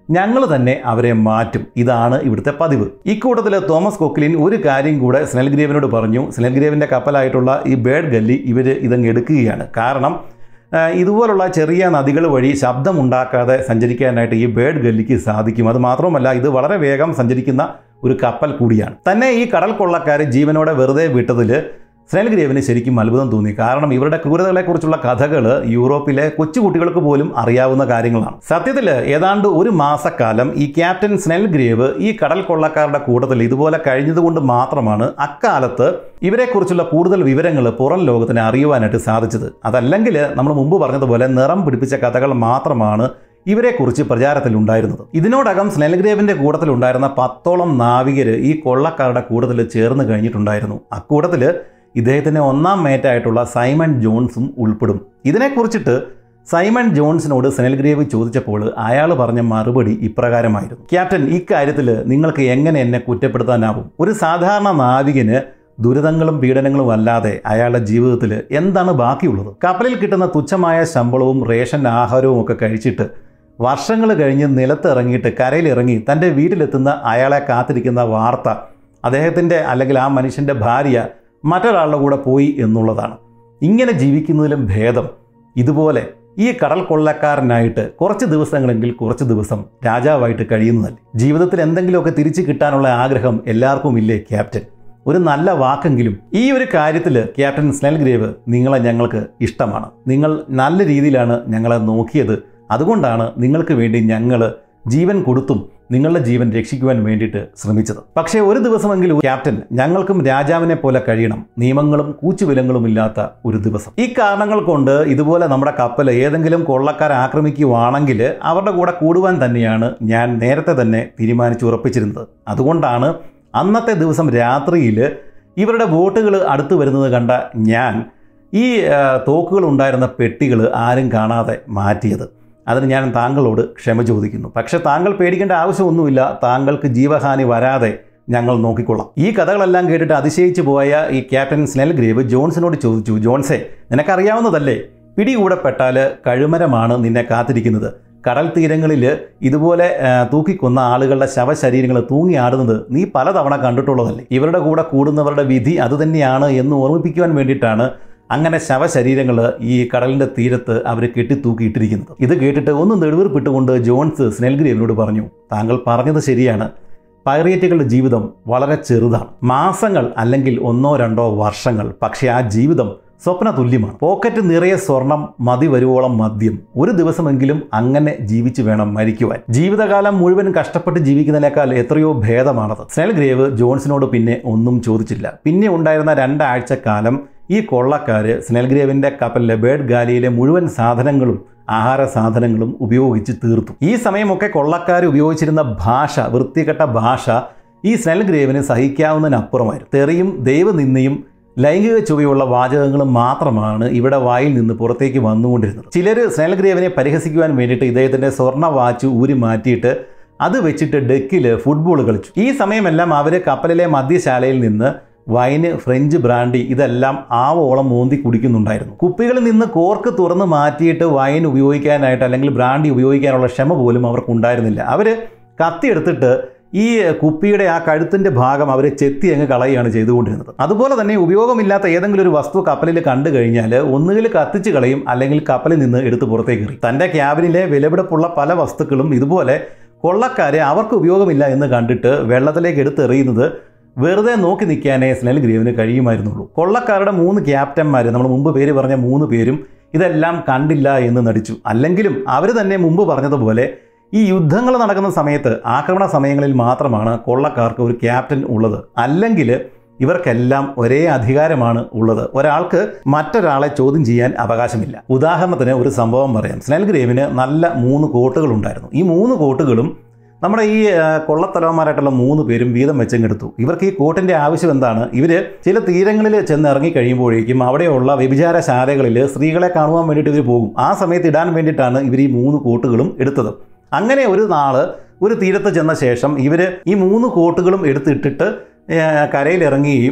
ഞങ്ങൾ തന്നെ അവരെ മാറ്റും ഇതാണ് ഇവിടുത്തെ പതിവ് ഇക്കൂട്ടത്തിൽ തോമസ് കൊക്കിലിൻ ഒരു കാര്യം കൂടെ സ്നെൽഗ്രേവിനോട് പറഞ്ഞു സ്നെൽഗ്രേവിൻ്റെ കപ്പലായിട്ടുള്ള ഈ ബേഡ് ഗല്ലി ഇവർ ഇതങ്ങ് എടുക്കുകയാണ് കാരണം ആ, ഇതുപോലുള്ള ചെറിയ നദികൾ വഴി ശബ്ദമുണ്ടാക്കാതെ സഞ്ചരിക്കാനായിട്ട് ഈ ബേഡ് ഗല്ലിക്ക് സാധിക്കും അത് മാത്രമല്ല ഇത് വളരെ വേഗം സഞ്ചരിക്കുന്ന ഒരു കപ്പൽ കൂടിയാണ് തന്നെ ഈ കടൽ കൊള്ളക്കാർ ജീവനോടെ വെറുതെ വിട്ടതിൽ സ്നെൽഗ്രേവിന് ശരിക്കും അത്ഭുതം തോന്നി കാരണം ഇവരുടെ ക്രൂരതകളെക്കുറിച്ചുള്ള കഥകൾ യൂറോപ്പിലെ കൊച്ചുകുട്ടികൾക്ക് പോലും അറിയാവുന്ന കാര്യങ്ങളാണ് സത്യത്തിൽ ഏതാണ്ട് ഒരു മാസക്കാലം ഈ ക്യാപ്റ്റൻ സ്നെൽഗ്രേവ് ഈ കടൽ കൊള്ളക്കാരുടെ കൂട്ടത്തിൽ ഇതുപോലെ കഴിഞ്ഞതുകൊണ്ട് മാത്രമാണ് അക്കാലത്ത് ഇവരെക്കുറിച്ചുള്ള കൂടുതൽ വിവരങ്ങൾ പുറം ലോകത്തിന് അറിയുവാനായിട്ട് സാധിച്ചത് അതല്ലെങ്കിൽ നമ്മൾ മുമ്പ് പറഞ്ഞതുപോലെ നിറം പിടിപ്പിച്ച കഥകൾ മാത്രമാണ് ഇവരെക്കുറിച്ച് പ്രചാരത്തിലുണ്ടായിരുന്നത് ഇതിനോടകം സ്നെൽഗ്രേവിന്റെ കൂട്ടത്തിലുണ്ടായിരുന്ന പത്തോളം നാവികർ ഈ കൊള്ളക്കാരുടെ കൂട്ടത്തിൽ ചേർന്ന് കഴിഞ്ഞിട്ടുണ്ടായിരുന്നു അക്കൂട്ടത്തിൽ ഇദ്ദേഹത്തിന്റെ ഒന്നാം മേറ്റായിട്ടുള്ള സൈമൺ ജോൺസും ഉൾപ്പെടും ഇതിനെക്കുറിച്ചിട്ട് സൈമൺ ജോൺസിനോട് സെനൽഗ്രേവ് ചോദിച്ചപ്പോൾ അയാൾ പറഞ്ഞ മറുപടി ഇപ്രകാരമായിരുന്നു ക്യാപ്റ്റൻ ഇക്കാര്യത്തിൽ നിങ്ങൾക്ക് എങ്ങനെ എന്നെ കുറ്റപ്പെടുത്താനാവും ഒരു സാധാരണ നാവികന് ദുരിതങ്ങളും പീഡനങ്ങളും അല്ലാതെ അയാളുടെ ജീവിതത്തിൽ എന്താണ് ബാക്കിയുള്ളത് കപ്പലിൽ കിട്ടുന്ന തുച്ഛമായ ശമ്പളവും റേഷൻ ആഹാരവും ഒക്കെ കഴിച്ചിട്ട് വർഷങ്ങൾ കഴിഞ്ഞ് നിലത്തിറങ്ങിയിട്ട് കരയിലിറങ്ങി തൻ്റെ വീട്ടിലെത്തുന്ന അയാളെ കാത്തിരിക്കുന്ന വാർത്ത അദ്ദേഹത്തിൻ്റെ അല്ലെങ്കിൽ ആ മനുഷ്യൻ്റെ ഭാര്യ മറ്റൊരാളുടെ കൂടെ പോയി എന്നുള്ളതാണ് ഇങ്ങനെ ജീവിക്കുന്നതിലും ഭേദം ഇതുപോലെ ഈ കടൽ കൊള്ളക്കാരനായിട്ട് കുറച്ച് ദിവസങ്ങളെങ്കിൽ കുറച്ച് ദിവസം രാജാവായിട്ട് കഴിയുന്നതല്ലേ ജീവിതത്തിൽ എന്തെങ്കിലുമൊക്കെ തിരിച്ചു കിട്ടാനുള്ള ആഗ്രഹം എല്ലാവർക്കും ഇല്ലേ ക്യാപ്റ്റൻ ഒരു നല്ല വാക്കെങ്കിലും ഈ ഒരു കാര്യത്തിൽ ക്യാപ്റ്റൻ സ്നെൽഗ്രേവ് നിങ്ങളെ ഞങ്ങൾക്ക് ഇഷ്ടമാണ് നിങ്ങൾ നല്ല രീതിയിലാണ് ഞങ്ങളെ നോക്കിയത് അതുകൊണ്ടാണ് നിങ്ങൾക്ക് വേണ്ടി ഞങ്ങൾ ജീവൻ കൊടുത്തും നിങ്ങളുടെ ജീവൻ രക്ഷിക്കുവാൻ വേണ്ടിയിട്ട് ശ്രമിച്ചത് പക്ഷേ ഒരു ദിവസമെങ്കിലും ക്യാപ്റ്റൻ ഞങ്ങൾക്കും രാജാവിനെ പോലെ കഴിയണം നിയമങ്ങളും കൂച്ചുവിലങ്ങളും ഇല്ലാത്ത ഒരു ദിവസം ഈ കാരണങ്ങൾ കൊണ്ട് ഇതുപോലെ നമ്മുടെ കപ്പൽ ഏതെങ്കിലും കൊള്ളക്കാർ ആക്രമിക്കുവാണെങ്കിൽ അവരുടെ കൂടെ കൂടുവാൻ തന്നെയാണ് ഞാൻ നേരത്തെ തന്നെ തീരുമാനിച്ചുറപ്പിച്ചിരുന്നത് അതുകൊണ്ടാണ് അന്നത്തെ ദിവസം രാത്രിയിൽ ഇവരുടെ ബോട്ടുകൾ അടുത്ത് വരുന്നത് കണ്ട ഞാൻ ഈ ആ, തോക്കുകൾ ഉണ്ടായിരുന്ന പെട്ടികൾ ആരും കാണാതെ മാറ്റിയത് അതിന് ഞാൻ താങ്കളോട് ക്ഷമ ചോദിക്കുന്നു പക്ഷെ താങ്കൾ പേടിക്കേണ്ട ആവശ്യമൊന്നുമില്ല താങ്കൾക്ക് ജീവഹാനി വരാതെ ഞങ്ങൾ നോക്കിക്കൊള്ളാം ഈ കഥകളെല്ലാം കേട്ടിട്ട് അതിശയിച്ചു പോയ ഈ ക്യാപ്റ്റൻ സ്നെൽഗ്രേവ് ജോൺസിനോട് ചോദിച്ചു ജോൺസേ നിനക്കറിയാവുന്നതല്ലേ പിടികൂടപ്പെട്ടാൽ കഴുമരമാണ് നിന്നെ കാത്തിരിക്കുന്നത് കടൽ തീരങ്ങളിൽ ഇതുപോലെ ആ, തൂക്കിക്കൊന്ന ആളുകളുടെ ശവശരീരങ്ങൾ തൂങ്ങിയാടുന്നത് നീ പലതവണ കണ്ടിട്ടുള്ളതല്ലേ ഇവരുടെ കൂടെ കൂടുന്നവരുടെ വിധി അതുതന്നെയാണ് എന്ന് ഓർമ്മിപ്പിക്കുവാൻ വേണ്ടിയിട്ടാണ് അങ്ങനെ ശവശരീരങ്ങൾ ഈ കടലിൻ്റെ തീരത്ത് അവർ കെട്ടിത്തൂക്കിയിട്ടിരിക്കുന്നത് ഇത് കേട്ടിട്ട് ഒന്ന് നെടുവീർപ്പിട്ടുകൊണ്ട് ജോൺസ് സ്നെൽഗ്രേവിനോട് പറഞ്ഞു താങ്കൾ പറഞ്ഞത് ശരിയാണ് പൈറേറ്റുകളുടെ ജീവിതം വളരെ ചെറുതാണ് മാസങ്ങൾ അല്ലെങ്കിൽ ഒന്നോ രണ്ടോ വർഷങ്ങൾ പക്ഷേ ആ ജീവിതം സ്വപ്ന തുല്യമാണ് പോക്കറ്റ് നിറയെ സ്വർണം മതി വരുവോളം മദ്യം ഒരു ദിവസമെങ്കിലും അങ്ങനെ ജീവിച്ചു വേണം മരിക്കുവാൻ ജീവിതകാലം മുഴുവൻ കഷ്ടപ്പെട്ട് ജീവിക്കുന്നതിനേക്കാൾ എത്രയോ ഭേദമാണത് സ്നെൽഗ്രേവ് ജോൺസിനോട് പിന്നെ ഒന്നും ചോദിച്ചില്ല പിന്നെ ഉണ്ടായിരുന്ന രണ്ടാഴ്ചക്കാലം ഈ കൊള്ളക്കാര് സ്നെൽഗ്രേവിന്റെ കപ്പലിലെ ബേഡ് ഗാലിയിലെ മുഴുവൻ സാധനങ്ങളും ആഹാര സാധനങ്ങളും ഉപയോഗിച്ച് തീർത്തു ഈ സമയമൊക്കെ കൊള്ളക്കാർ ഉപയോഗിച്ചിരുന്ന ഭാഷ വൃത്തികെട്ട ഭാഷ ഈ സ്നെൽഗ്രേവിന് സഹിക്കാവുന്നതിനപ്പുറമായിരുന്നു തെറിയും ദൈവനിന്ദയും ലൈംഗിക ചുവയുള്ള വാചകങ്ങളും മാത്രമാണ് ഇവിടെ വായിൽ നിന്ന് പുറത്തേക്ക് വന്നുകൊണ്ടിരുന്നത് ചിലർ സ്നെൽഗ്രേവിനെ പരിഹസിക്കുവാൻ വേണ്ടിയിട്ട് ഇദ്ദേഹത്തിൻ്റെ സ്വർണ്ണ വാച്ച് ഊരി മാറ്റിയിട്ട് അത് വെച്ചിട്ട് ഡെക്കിൽ ഫുട്ബോൾ കളിച്ചു ഈ സമയമെല്ലാം അവർ കപ്പലിലെ മദ്യശാലയിൽ നിന്ന് വൈന് ഫ്രഞ്ച് ബ്രാൻഡി ഇതെല്ലാം ആവോളം മോന്തി കുടിക്കുന്നുണ്ടായിരുന്നു കുപ്പികളിൽ നിന്ന് കോർക്ക് തുറന്ന് മാറ്റിയിട്ട് വൈൻ ഉപയോഗിക്കാനായിട്ട് അല്ലെങ്കിൽ ബ്രാൻഡി ഉപയോഗിക്കാനുള്ള ക്ഷമ പോലും അവർക്കുണ്ടായിരുന്നില്ല അവർ കത്തിയെടുത്തിട്ട് ഈ കുപ്പിയുടെ ആ കഴുത്തിൻ്റെ ഭാഗം അവർ ചെത്തി അങ്ങ് കളയുകയാണ് ചെയ്തുകൊണ്ടിരുന്നത് അതുപോലെ തന്നെ ഉപയോഗമില്ലാത്ത ഏതെങ്കിലും ഒരു വസ്തു കപ്പലിൽ കണ്ടു കഴിഞ്ഞാൽ ഒന്നുകിൽ കത്തിച്ച് കളയും അല്ലെങ്കിൽ കപ്പലിൽ നിന്ന് എടുത്ത് പുറത്തേക്ക് എറി തൻ്റെ ക്യാബിനിലെ വിലപിടിപ്പുള്ള പല വസ്തുക്കളും ഇതുപോലെ കൊള്ളക്കാരെ അവർക്ക് ഉപയോഗമില്ല എന്ന് കണ്ടിട്ട് വെള്ളത്തിലേക്ക് എടുത്തെറിയുന്നത് വെറുതെ നോക്കി നിൽക്കാനേ സ്നെൽ ഗ്രീവിന് കഴിയുമായിരുന്നുള്ളൂ കൊള്ളക്കാരുടെ മൂന്ന് ക്യാപ്റ്റന്മാർ നമ്മൾ മുമ്പ് പേര് പറഞ്ഞ മൂന്ന് പേരും ഇതെല്ലാം കണ്ടില്ല എന്ന് നടിച്ചു അല്ലെങ്കിലും അവർ തന്നെ മുമ്പ് പറഞ്ഞതുപോലെ ഈ യുദ്ധങ്ങൾ നടക്കുന്ന സമയത്ത് ആക്രമണ സമയങ്ങളിൽ മാത്രമാണ് കൊള്ളക്കാർക്ക് ഒരു ക്യാപ്റ്റൻ ഉള്ളത് അല്ലെങ്കിൽ ഇവർക്കെല്ലാം ഒരേ അധികാരമാണ് ഉള്ളത് ഒരാൾക്ക് മറ്റൊരാളെ ചോദ്യം ചെയ്യാൻ അവകാശമില്ല ഉദാഹരണത്തിന് ഒരു സംഭവം പറയാം സ്നെൽഗ്രേവിന് നല്ല മൂന്ന് കോട്ടുകൾ ഉണ്ടായിരുന്നു ഈ മൂന്ന് കോട്ടുകളും നമ്മുടെ ഈ ആ, കൊള്ളത്തലവന്മാരായിട്ടുള്ള മൂന്ന് പേരും വീതം വെച്ചെടുത്തു ഇവർക്ക് ഈ കോട്ടിൻ്റെ ആവശ്യം എന്താണ് ഇവർ ചില തീരങ്ങളിൽ ചെന്ന് ഇറങ്ങി കഴിയുമ്പോഴേക്കും അവിടെയുള്ള വ്യഭിചാരശാലകളിൽ സ്ത്രീകളെ കാണുവാൻ വേണ്ടിയിട്ട് ഇവർ പോകും ആ സമയത്ത് ഇടാൻ വേണ്ടിയിട്ടാണ് ഇവർ ഈ മൂന്ന് കോട്ടുകളും എടുത്തത് അങ്ങനെ ഒരു നാള് ഒരു തീരത്ത് ചെന്ന ശേഷം ഇവർ ഈ മൂന്ന് കോട്ടുകളും എടുത്തിട്ടിട്ട് ആ, കരയിലിറങ്ങുകയും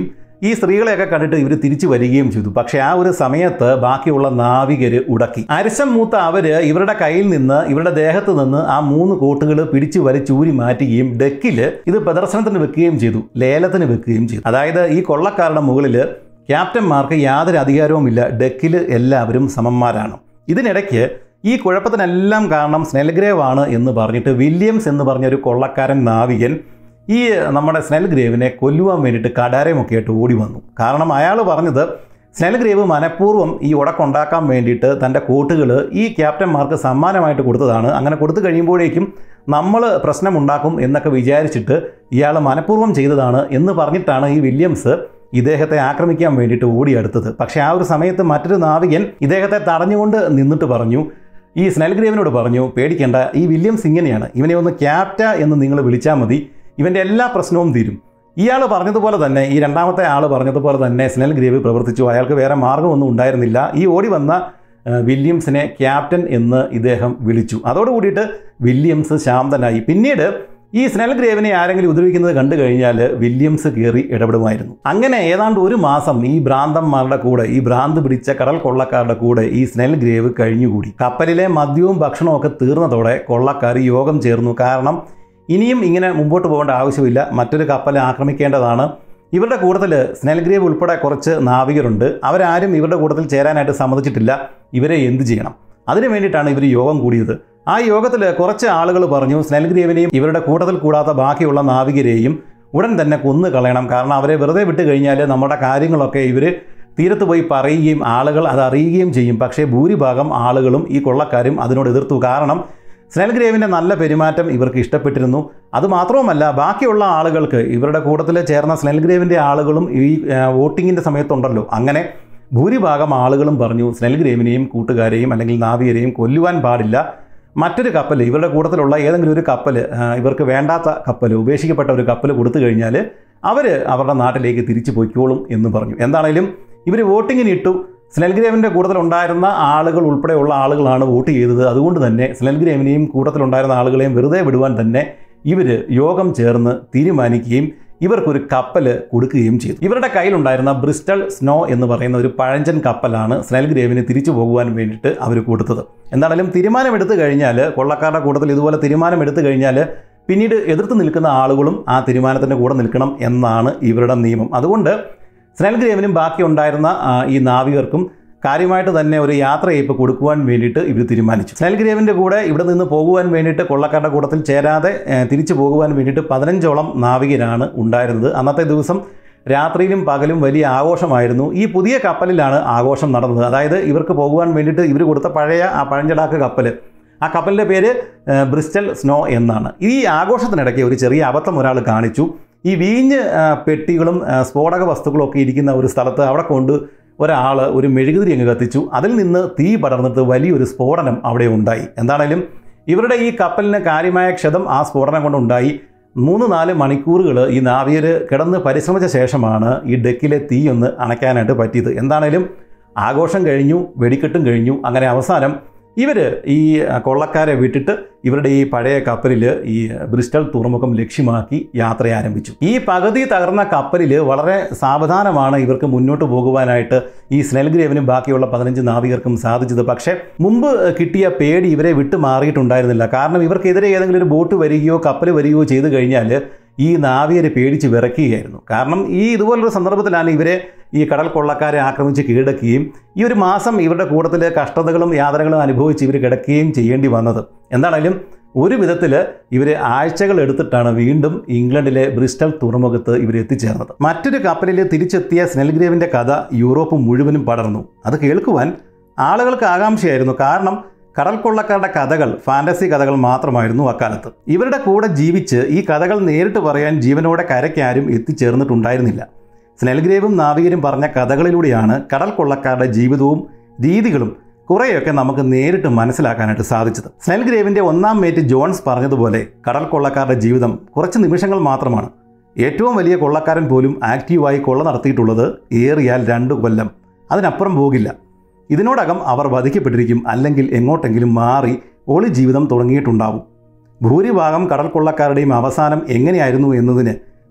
ഈ സ്ത്രീകളെയൊക്കെ കണ്ടിട്ട് ഇവർ തിരിച്ചു വരികയും ചെയ്തു പക്ഷേ ആ ഒരു സമയത്ത് ബാക്കിയുള്ള നാവികര് ഉടക്കി അരിശം മൂത്ത അവര് ഇവരുടെ കയ്യിൽ നിന്ന് ഇവരുടെ ദേഹത്ത് നിന്ന് ആ മൂന്ന് കോട്ടുകൾ പിടിച്ചു വലിച്ചൂരി മാറ്റുകയും ഡെക്കില് ഇത് പ്രദർശനത്തിന് വെക്കുകയും ചെയ്തു ലേലത്തിന് വെക്കുകയും ചെയ്തു അതായത് ഈ കൊള്ളക്കാരുടെ മുകളിൽ ക്യാപ്റ്റന്മാർക്ക് യാതൊരു അധികാരവുമില്ല ഡെക്കിൽ എല്ലാവരും സമന്മാരാണ് ഇതിനിടയ്ക്ക് ഈ കുഴപ്പത്തിനെല്ലാം കാരണം സ്നെൽഗ്രേവ് ആണ് എന്ന് പറഞ്ഞിട്ട് വില്യംസ് എന്ന് പറഞ്ഞ ഒരു കൊള്ളക്കാരൻ നാവികൻ ഈ നമ്മുടെ സ്നെൽഗ്രേവിനെ കൊല്ലുവാൻ വേണ്ടിയിട്ട് കടാരമൊക്കെ ആയിട്ട് ഓടി വന്നു കാരണം അയാൾ പറഞ്ഞത് സ്നെൽഗ്രേവ് മനഃപൂർവ്വം ഈ ഉടക്കുണ്ടാക്കാൻ വേണ്ടിയിട്ട് തൻ്റെ കോട്ടുകൾ ഈ ക്യാപ്റ്റന്മാർക്ക് സമ്മാനമായിട്ട് കൊടുത്തതാണ് അങ്ങനെ കൊടുത്തു കഴിയുമ്പോഴേക്കും നമ്മൾ പ്രശ്നമുണ്ടാക്കും എന്നൊക്കെ വിചാരിച്ചിട്ട് ഇയാൾ മനഃപൂർവ്വം ചെയ്തതാണ് എന്ന് പറഞ്ഞിട്ടാണ് ഈ വില്യംസ് ഇദ്ദേഹത്തെ ആക്രമിക്കാൻ വേണ്ടിയിട്ട് ഓടിയെടുത്തത് പക്ഷേ ആ ഒരു സമയത്ത് മറ്റൊരു നാവികൻ ഇദ്ദേഹത്തെ തടഞ്ഞുകൊണ്ട് നിന്നിട്ട് പറഞ്ഞു ഈ സ്നെൽഗ്രേവിനോട് പറഞ്ഞു പേടിക്കേണ്ട ഈ വില്യംസ് ഇങ്ങനെയാണ് ഇവനെ ഒന്ന് ക്യാപ്റ്റ എന്ന് നിങ്ങൾ വിളിച്ചാൽ മതി ഇവൻ്റെ എല്ലാ പ്രശ്നവും തീരും ഇയാൾ പറഞ്ഞതുപോലെ തന്നെ ഈ രണ്ടാമത്തെ ആൾ പറഞ്ഞതുപോലെ തന്നെ സ്നെൽ ഗ്രേവ് പ്രവർത്തിച്ചു അയാൾക്ക് വേറെ മാർഗമൊന്നും ഉണ്ടായിരുന്നില്ല ഈ ഓടി വന്ന ആ, വില്യംസിനെ ക്യാപ്റ്റൻ എന്ന് ഇദ്ദേഹം വിളിച്ചു അതോടുകൂടിയിട്ട് വില്യംസ് ശാന്തനായി പിന്നീട് ഈ സ്നെൽ ഗ്രേവിനെ ആരെങ്കിലും ഉപദ്രവിക്കുന്നത് കണ്ടു കഴിഞ്ഞാൽ വില്യംസ് കയറി ഇടപെടുമായിരുന്നു അങ്ങനെ ഏതാണ്ട് ഒരു മാസം ഈ ഭ്രാന്തന്മാരുടെ കൂടെ ഈ ഭ്രാന്ത് പിടിച്ച കടൽ കൊള്ളക്കാരുടെ കൂടെ ഈ സ്നെൽ ഗ്രേവ് കഴിഞ്ഞുകൂടി കപ്പലിലെ മദ്യവും ഭക്ഷണവും ഒക്കെ തീർന്നതോടെ കൊള്ളക്കാർ യോഗം ചേർന്നു കാരണം ഇനിയും ഇങ്ങനെ മുമ്പോട്ട് പോകേണ്ട ആവശ്യമില്ല മറ്റൊരു കപ്പൽ ആക്രമിക്കേണ്ടതാണ് ഇവരുടെ കൂട്ടത്തിൽ സ്നെൽഗ്രേവ് ഉൾപ്പെടെ കുറച്ച് നാവികരുണ്ട് അവരാരും ഇവരുടെ കൂട്ടത്തിൽ ചേരാനായിട്ട് സമ്മതിച്ചിട്ടില്ല ഇവരെ എന്ത് ചെയ്യണം അതിനു വേണ്ടിയിട്ടാണ് ഇവർ യോഗം കൂടിയത് ആ യോഗത്തിൽ കുറച്ച് ആളുകൾ പറഞ്ഞു സ്നെൽഗ്രേവിനെയും ഇവരുടെ കൂട്ടത്തിൽ കൂടാത്ത ബാക്കിയുള്ള നാവികരെയും ഉടൻ തന്നെ കൊന്നു കളയണം കാരണം അവരെ വെറുതെ വിട്ട് കഴിഞ്ഞാൽ നമ്മുടെ കാര്യങ്ങളൊക്കെ ഇവർ തീരത്ത് പോയി പറയുകയും ആളുകൾ അത് അറിയുകയും ചെയ്യും പക്ഷേ ഭൂരിഭാഗം ആളുകളും ഈ കൊള്ളക്കാരും അതിനോട് എതിർത്തു കാരണം സ്നെൽഗ്രേവിൻ്റെ നല്ല പെരുമാറ്റം ഇവർക്ക് ഇഷ്ടപ്പെട്ടിരുന്നു അതുമാത്രവുമല്ല ബാക്കിയുള്ള ആളുകൾക്ക് ഇവരുടെ കൂട്ടത്തിൽ ചേർന്ന സ്നെൽഗ്രേവിൻ്റെ ആളുകളും ഈ ആ, വോട്ടിങ്ങിൻ്റെ സമയത്തുണ്ടല്ലോ അങ്ങനെ ഭൂരിഭാഗം ആളുകളും പറഞ്ഞു സ്നെൽഗ്രേവിനെയും കൂട്ടുകാരെയും അല്ലെങ്കിൽ നാവികരെയും കൊല്ലുവാൻ പാടില്ല മറ്റൊരു കപ്പൽ ഇവരുടെ കൂട്ടത്തിലുള്ള ഏതെങ്കിലും ഒരു കപ്പൽ ആ, ഇവർക്ക് വേണ്ടാത്ത കപ്പൽ ഉപേക്ഷിക്കപ്പെട്ട ഒരു കപ്പൽ കൊടുത്തു കഴിഞ്ഞാൽ അവർ അവരുടെ നാട്ടിലേക്ക് തിരിച്ചു പൊയ്ക്കോളും എന്ന് പറഞ്ഞു എന്താണേലും ഇവർ വോട്ടിങ്ങിന് ഇട്ടു സ്നെൽഗ്രേവിൻ്റെ കൂട്ടത്തിലുണ്ടായിരുന്ന ആളുകൾ ഉൾപ്പെടെയുള്ള ആളുകളാണ് വോട്ട് ചെയ്തത് അതുകൊണ്ട് തന്നെ സ്നെൽഗ്രേവിനെയും കൂട്ടത്തിലുണ്ടായിരുന്ന ആളുകളെയും വെറുതെ വിടുവാൻ തന്നെ ഇവർ യോഗം ചേർന്ന് തീരുമാനിക്കുകയും ഇവർക്കൊരു കപ്പൽ കൊടുക്കുകയും ചെയ്തു ഇവരുടെ കയ്യിലുണ്ടായിരുന്ന ബ്രിസ്റ്റൾ സ്നോ എന്ന് പറയുന്ന ഒരു പഴഞ്ചൻ കപ്പലാണ് സ്നെൽഗ്രേവിന് തിരിച്ചു പോകുവാൻ വേണ്ടിയിട്ട് അവർ കൊടുത്തത് എന്താണെങ്കിലും തീരുമാനമെടുത്തു കഴിഞ്ഞാൽ കൊള്ളക്കാരുടെ കൂട്ടത്തിൽ ഇതുപോലെ തീരുമാനമെടുത്തു കഴിഞ്ഞാൽ പിന്നീട് എതിർത്ത് നിൽക്കുന്ന ആളുകളും ആ തീരുമാനത്തിൻ്റെ കൂടെ നിൽക്കണം എന്നാണ് ഇവരുടെ നിയമം അതുകൊണ്ട് സ്നെൽഗ്രേവിനും ബാക്കി ഉണ്ടായിരുന്ന ആ, ഈ നാവികർക്കും കാര്യമായിട്ട് തന്നെ ഒരു യാത്രയയപ്പ് കൊടുക്കുവാൻ വേണ്ടിയിട്ട് ഇവർ തീരുമാനിച്ചു സ്നെൽഗ്രേവിൻ്റെ കൂടെ ഇവിടെ നിന്ന് പോകുവാൻ വേണ്ടിയിട്ട് കൊള്ളക്കാരുടെ കൂട്ടത്തിൽ ചേരാതെ ഏ, തിരിച്ചു പോകുവാൻ വേണ്ടിയിട്ട് പതിനഞ്ചോളം നാവികരാണ് ഉണ്ടായിരുന്നത് അന്നത്തെ ദിവസം രാത്രിയിലും പകലും വലിയ ആഘോഷമായിരുന്നു ഈ പുതിയ കപ്പലിലാണ് ആഘോഷം നടന്നത് അതായത് ഇവർക്ക് പോകുവാൻ വേണ്ടിയിട്ട് ഇവർ കൊടുത്ത പഴയ ആ പഴഞ്ചടാക്ക് കപ്പൽ ആ കപ്പലിൻ്റെ പേര് ഏ, ബ്രിസ്റ്റൽ സ്നോ എന്നാണ് ഈ ആഘോഷത്തിനിടയ്ക്ക് ഒരു ചെറിയ അബദ്ധം ഒരാൾ കാണിച്ചു ഈ വീഞ്ഞ് ആ, പെട്ടികളും ആ, സ്ഫോടക വസ്തുക്കളും ഒക്കെ ഇരിക്കുന്ന ഒരു സ്ഥലത്ത് അവിടെ കൊണ്ട് ഒരാൾ ഒരു മെഴുകുതിരി അങ്ങ് കത്തിച്ചു അതിൽ നിന്ന് തീ പടർന്നിട്ട് വലിയൊരു സ്ഫോടനം അവിടെ ഉണ്ടായി എന്താണേലും ഇവരുടെ ഈ കപ്പലിന് കാര്യമായ ക്ഷതം ആ സ്ഫോടനം കൊണ്ടുണ്ടായി മൂന്ന് നാല് മണിക്കൂറുകൾ ഈ നാവികർ കിടന്ന് പരിശ്രമിച്ച ശേഷമാണ് ഈ ഡെക്കിലെ തീ ഒന്ന് അണയ്ക്കാനായിട്ട് പറ്റിയത് എന്താണേലും ആഘോഷം കഴിഞ്ഞു വെടിക്കെട്ടും കഴിഞ്ഞു അങ്ങനെ അവസാനം ഇവർ ഈ കൊള്ളക്കാരെ വിട്ടിട്ട് ഇവരുടെ ഈ പഴയ കപ്പലിൽ ഈ ബ്രിസ്റ്റൽ തുറമുഖം ലക്ഷ്യമാക്കി യാത്ര ആരംഭിച്ചു ഈ പകുതി തകർന്ന കപ്പലിൽ വളരെ സാവധാനമാണ് ഇവർക്ക് മുന്നോട്ട് പോകുവാനായിട്ട് ഈ സ്നെൽഗ്രേവിനും ബാക്കിയുള്ള പതിനഞ്ച് നാവികർക്കും സാധിച്ചത് പക്ഷേ മുമ്പ് കിട്ടിയ പേടി ഇവരെ വിട്ടു മാറിയിട്ടുണ്ടായിരുന്നില്ല കാരണം ഇവർക്കെതിരെ ഏതെങ്കിലും ഒരു ബോട്ട് വരികയോ കപ്പൽ വരികയോ ചെയ്തു കഴിഞ്ഞാൽ ഈ നാവികരെ പേടിച്ച് വിറയ്ക്കുകയായിരുന്നു കാരണം ഈ ഇതുപോലൊരു സന്ദർഭത്തിലാണ് ഇവരെ ഈ കടൽ കൊള്ളക്കാരെ ആക്രമിച്ച് കീഴടക്കുകയും ഈ ഒരു മാസം ഇവരുടെ കൂട്ടത്തിൽ കഷ്ടതകളും യാതനകളും അനുഭവിച്ച് ഇവർ കിടക്കുകയും ചെയ്യേണ്ടി വന്നത് എന്താണെങ്കിലും ഒരു വിധത്തിൽ ഇവർ ആഴ്ചകൾ എടുത്തിട്ടാണ് വീണ്ടും ഇംഗ്ലണ്ടിലെ ബ്രിസ്റ്റൽ തുറമുഖത്ത് ഇവർ എത്തിച്ചേർന്നത് മറ്റൊരു കപ്പലിൽ തിരിച്ചെത്തിയ സ്നെൽഗ്രേവിൻ്റെ കഥ യൂറോപ്പ് മുഴുവനും പടർന്നു അത് കേൾക്കുവാൻ ആളുകൾക്ക് ആകാംക്ഷയായിരുന്നു കാരണം കടൽ കൊള്ളക്കാരുടെ കഥകൾ ഫാന്റസി കഥകൾ മാത്രമായിരുന്നു അക്കാലത്ത് ഇവരുടെ കൂടെ ജീവിച്ച് ഈ കഥകൾ നേരിട്ട് പറയാൻ ജീവനോടെ കരയ്ക്കാരും എത്തിച്ചേർന്നിട്ടുണ്ടായിരുന്നില്ല സ്നെൽഗ്രേവും നാവികരും പറഞ്ഞ കഥകളിലൂടെയാണ് കടൽ കൊള്ളക്കാരുടെ ജീവിതവും രീതികളും കുറേയൊക്കെ നമുക്ക് നേരിട്ട് മനസ്സിലാക്കാനായിട്ട് സാധിച്ചത് സ്നെൽഗ്രേവിൻ്റെ ഒന്നാം മേറ്റ് ജോൺസ് പറഞ്ഞതുപോലെ കടൽ കൊള്ളക്കാരുടെ ജീവിതം കുറച്ച് നിമിഷങ്ങൾ മാത്രമാണ് ഏറ്റവും വലിയ കൊള്ളക്കാരൻ പോലും ആക്റ്റീവായി കൊള്ള നടത്തിയിട്ടുള്ളത് ഏറിയാൽ രണ്ട് കൊല്ലം അതിനപ്പുറം പോകില്ല ഇതിനോടകം അവർ വധിക്കപ്പെട്ടിരിക്കും അല്ലെങ്കിൽ എങ്ങോട്ടെങ്കിലും മാറി ഒളി ജീവിതം തുടങ്ങിയിട്ടുണ്ടാവും ഭൂരിഭാഗം കടൽ കൊള്ളക്കാരുടെയും അവസാനം എങ്ങനെയായിരുന്നു എന്നതിന്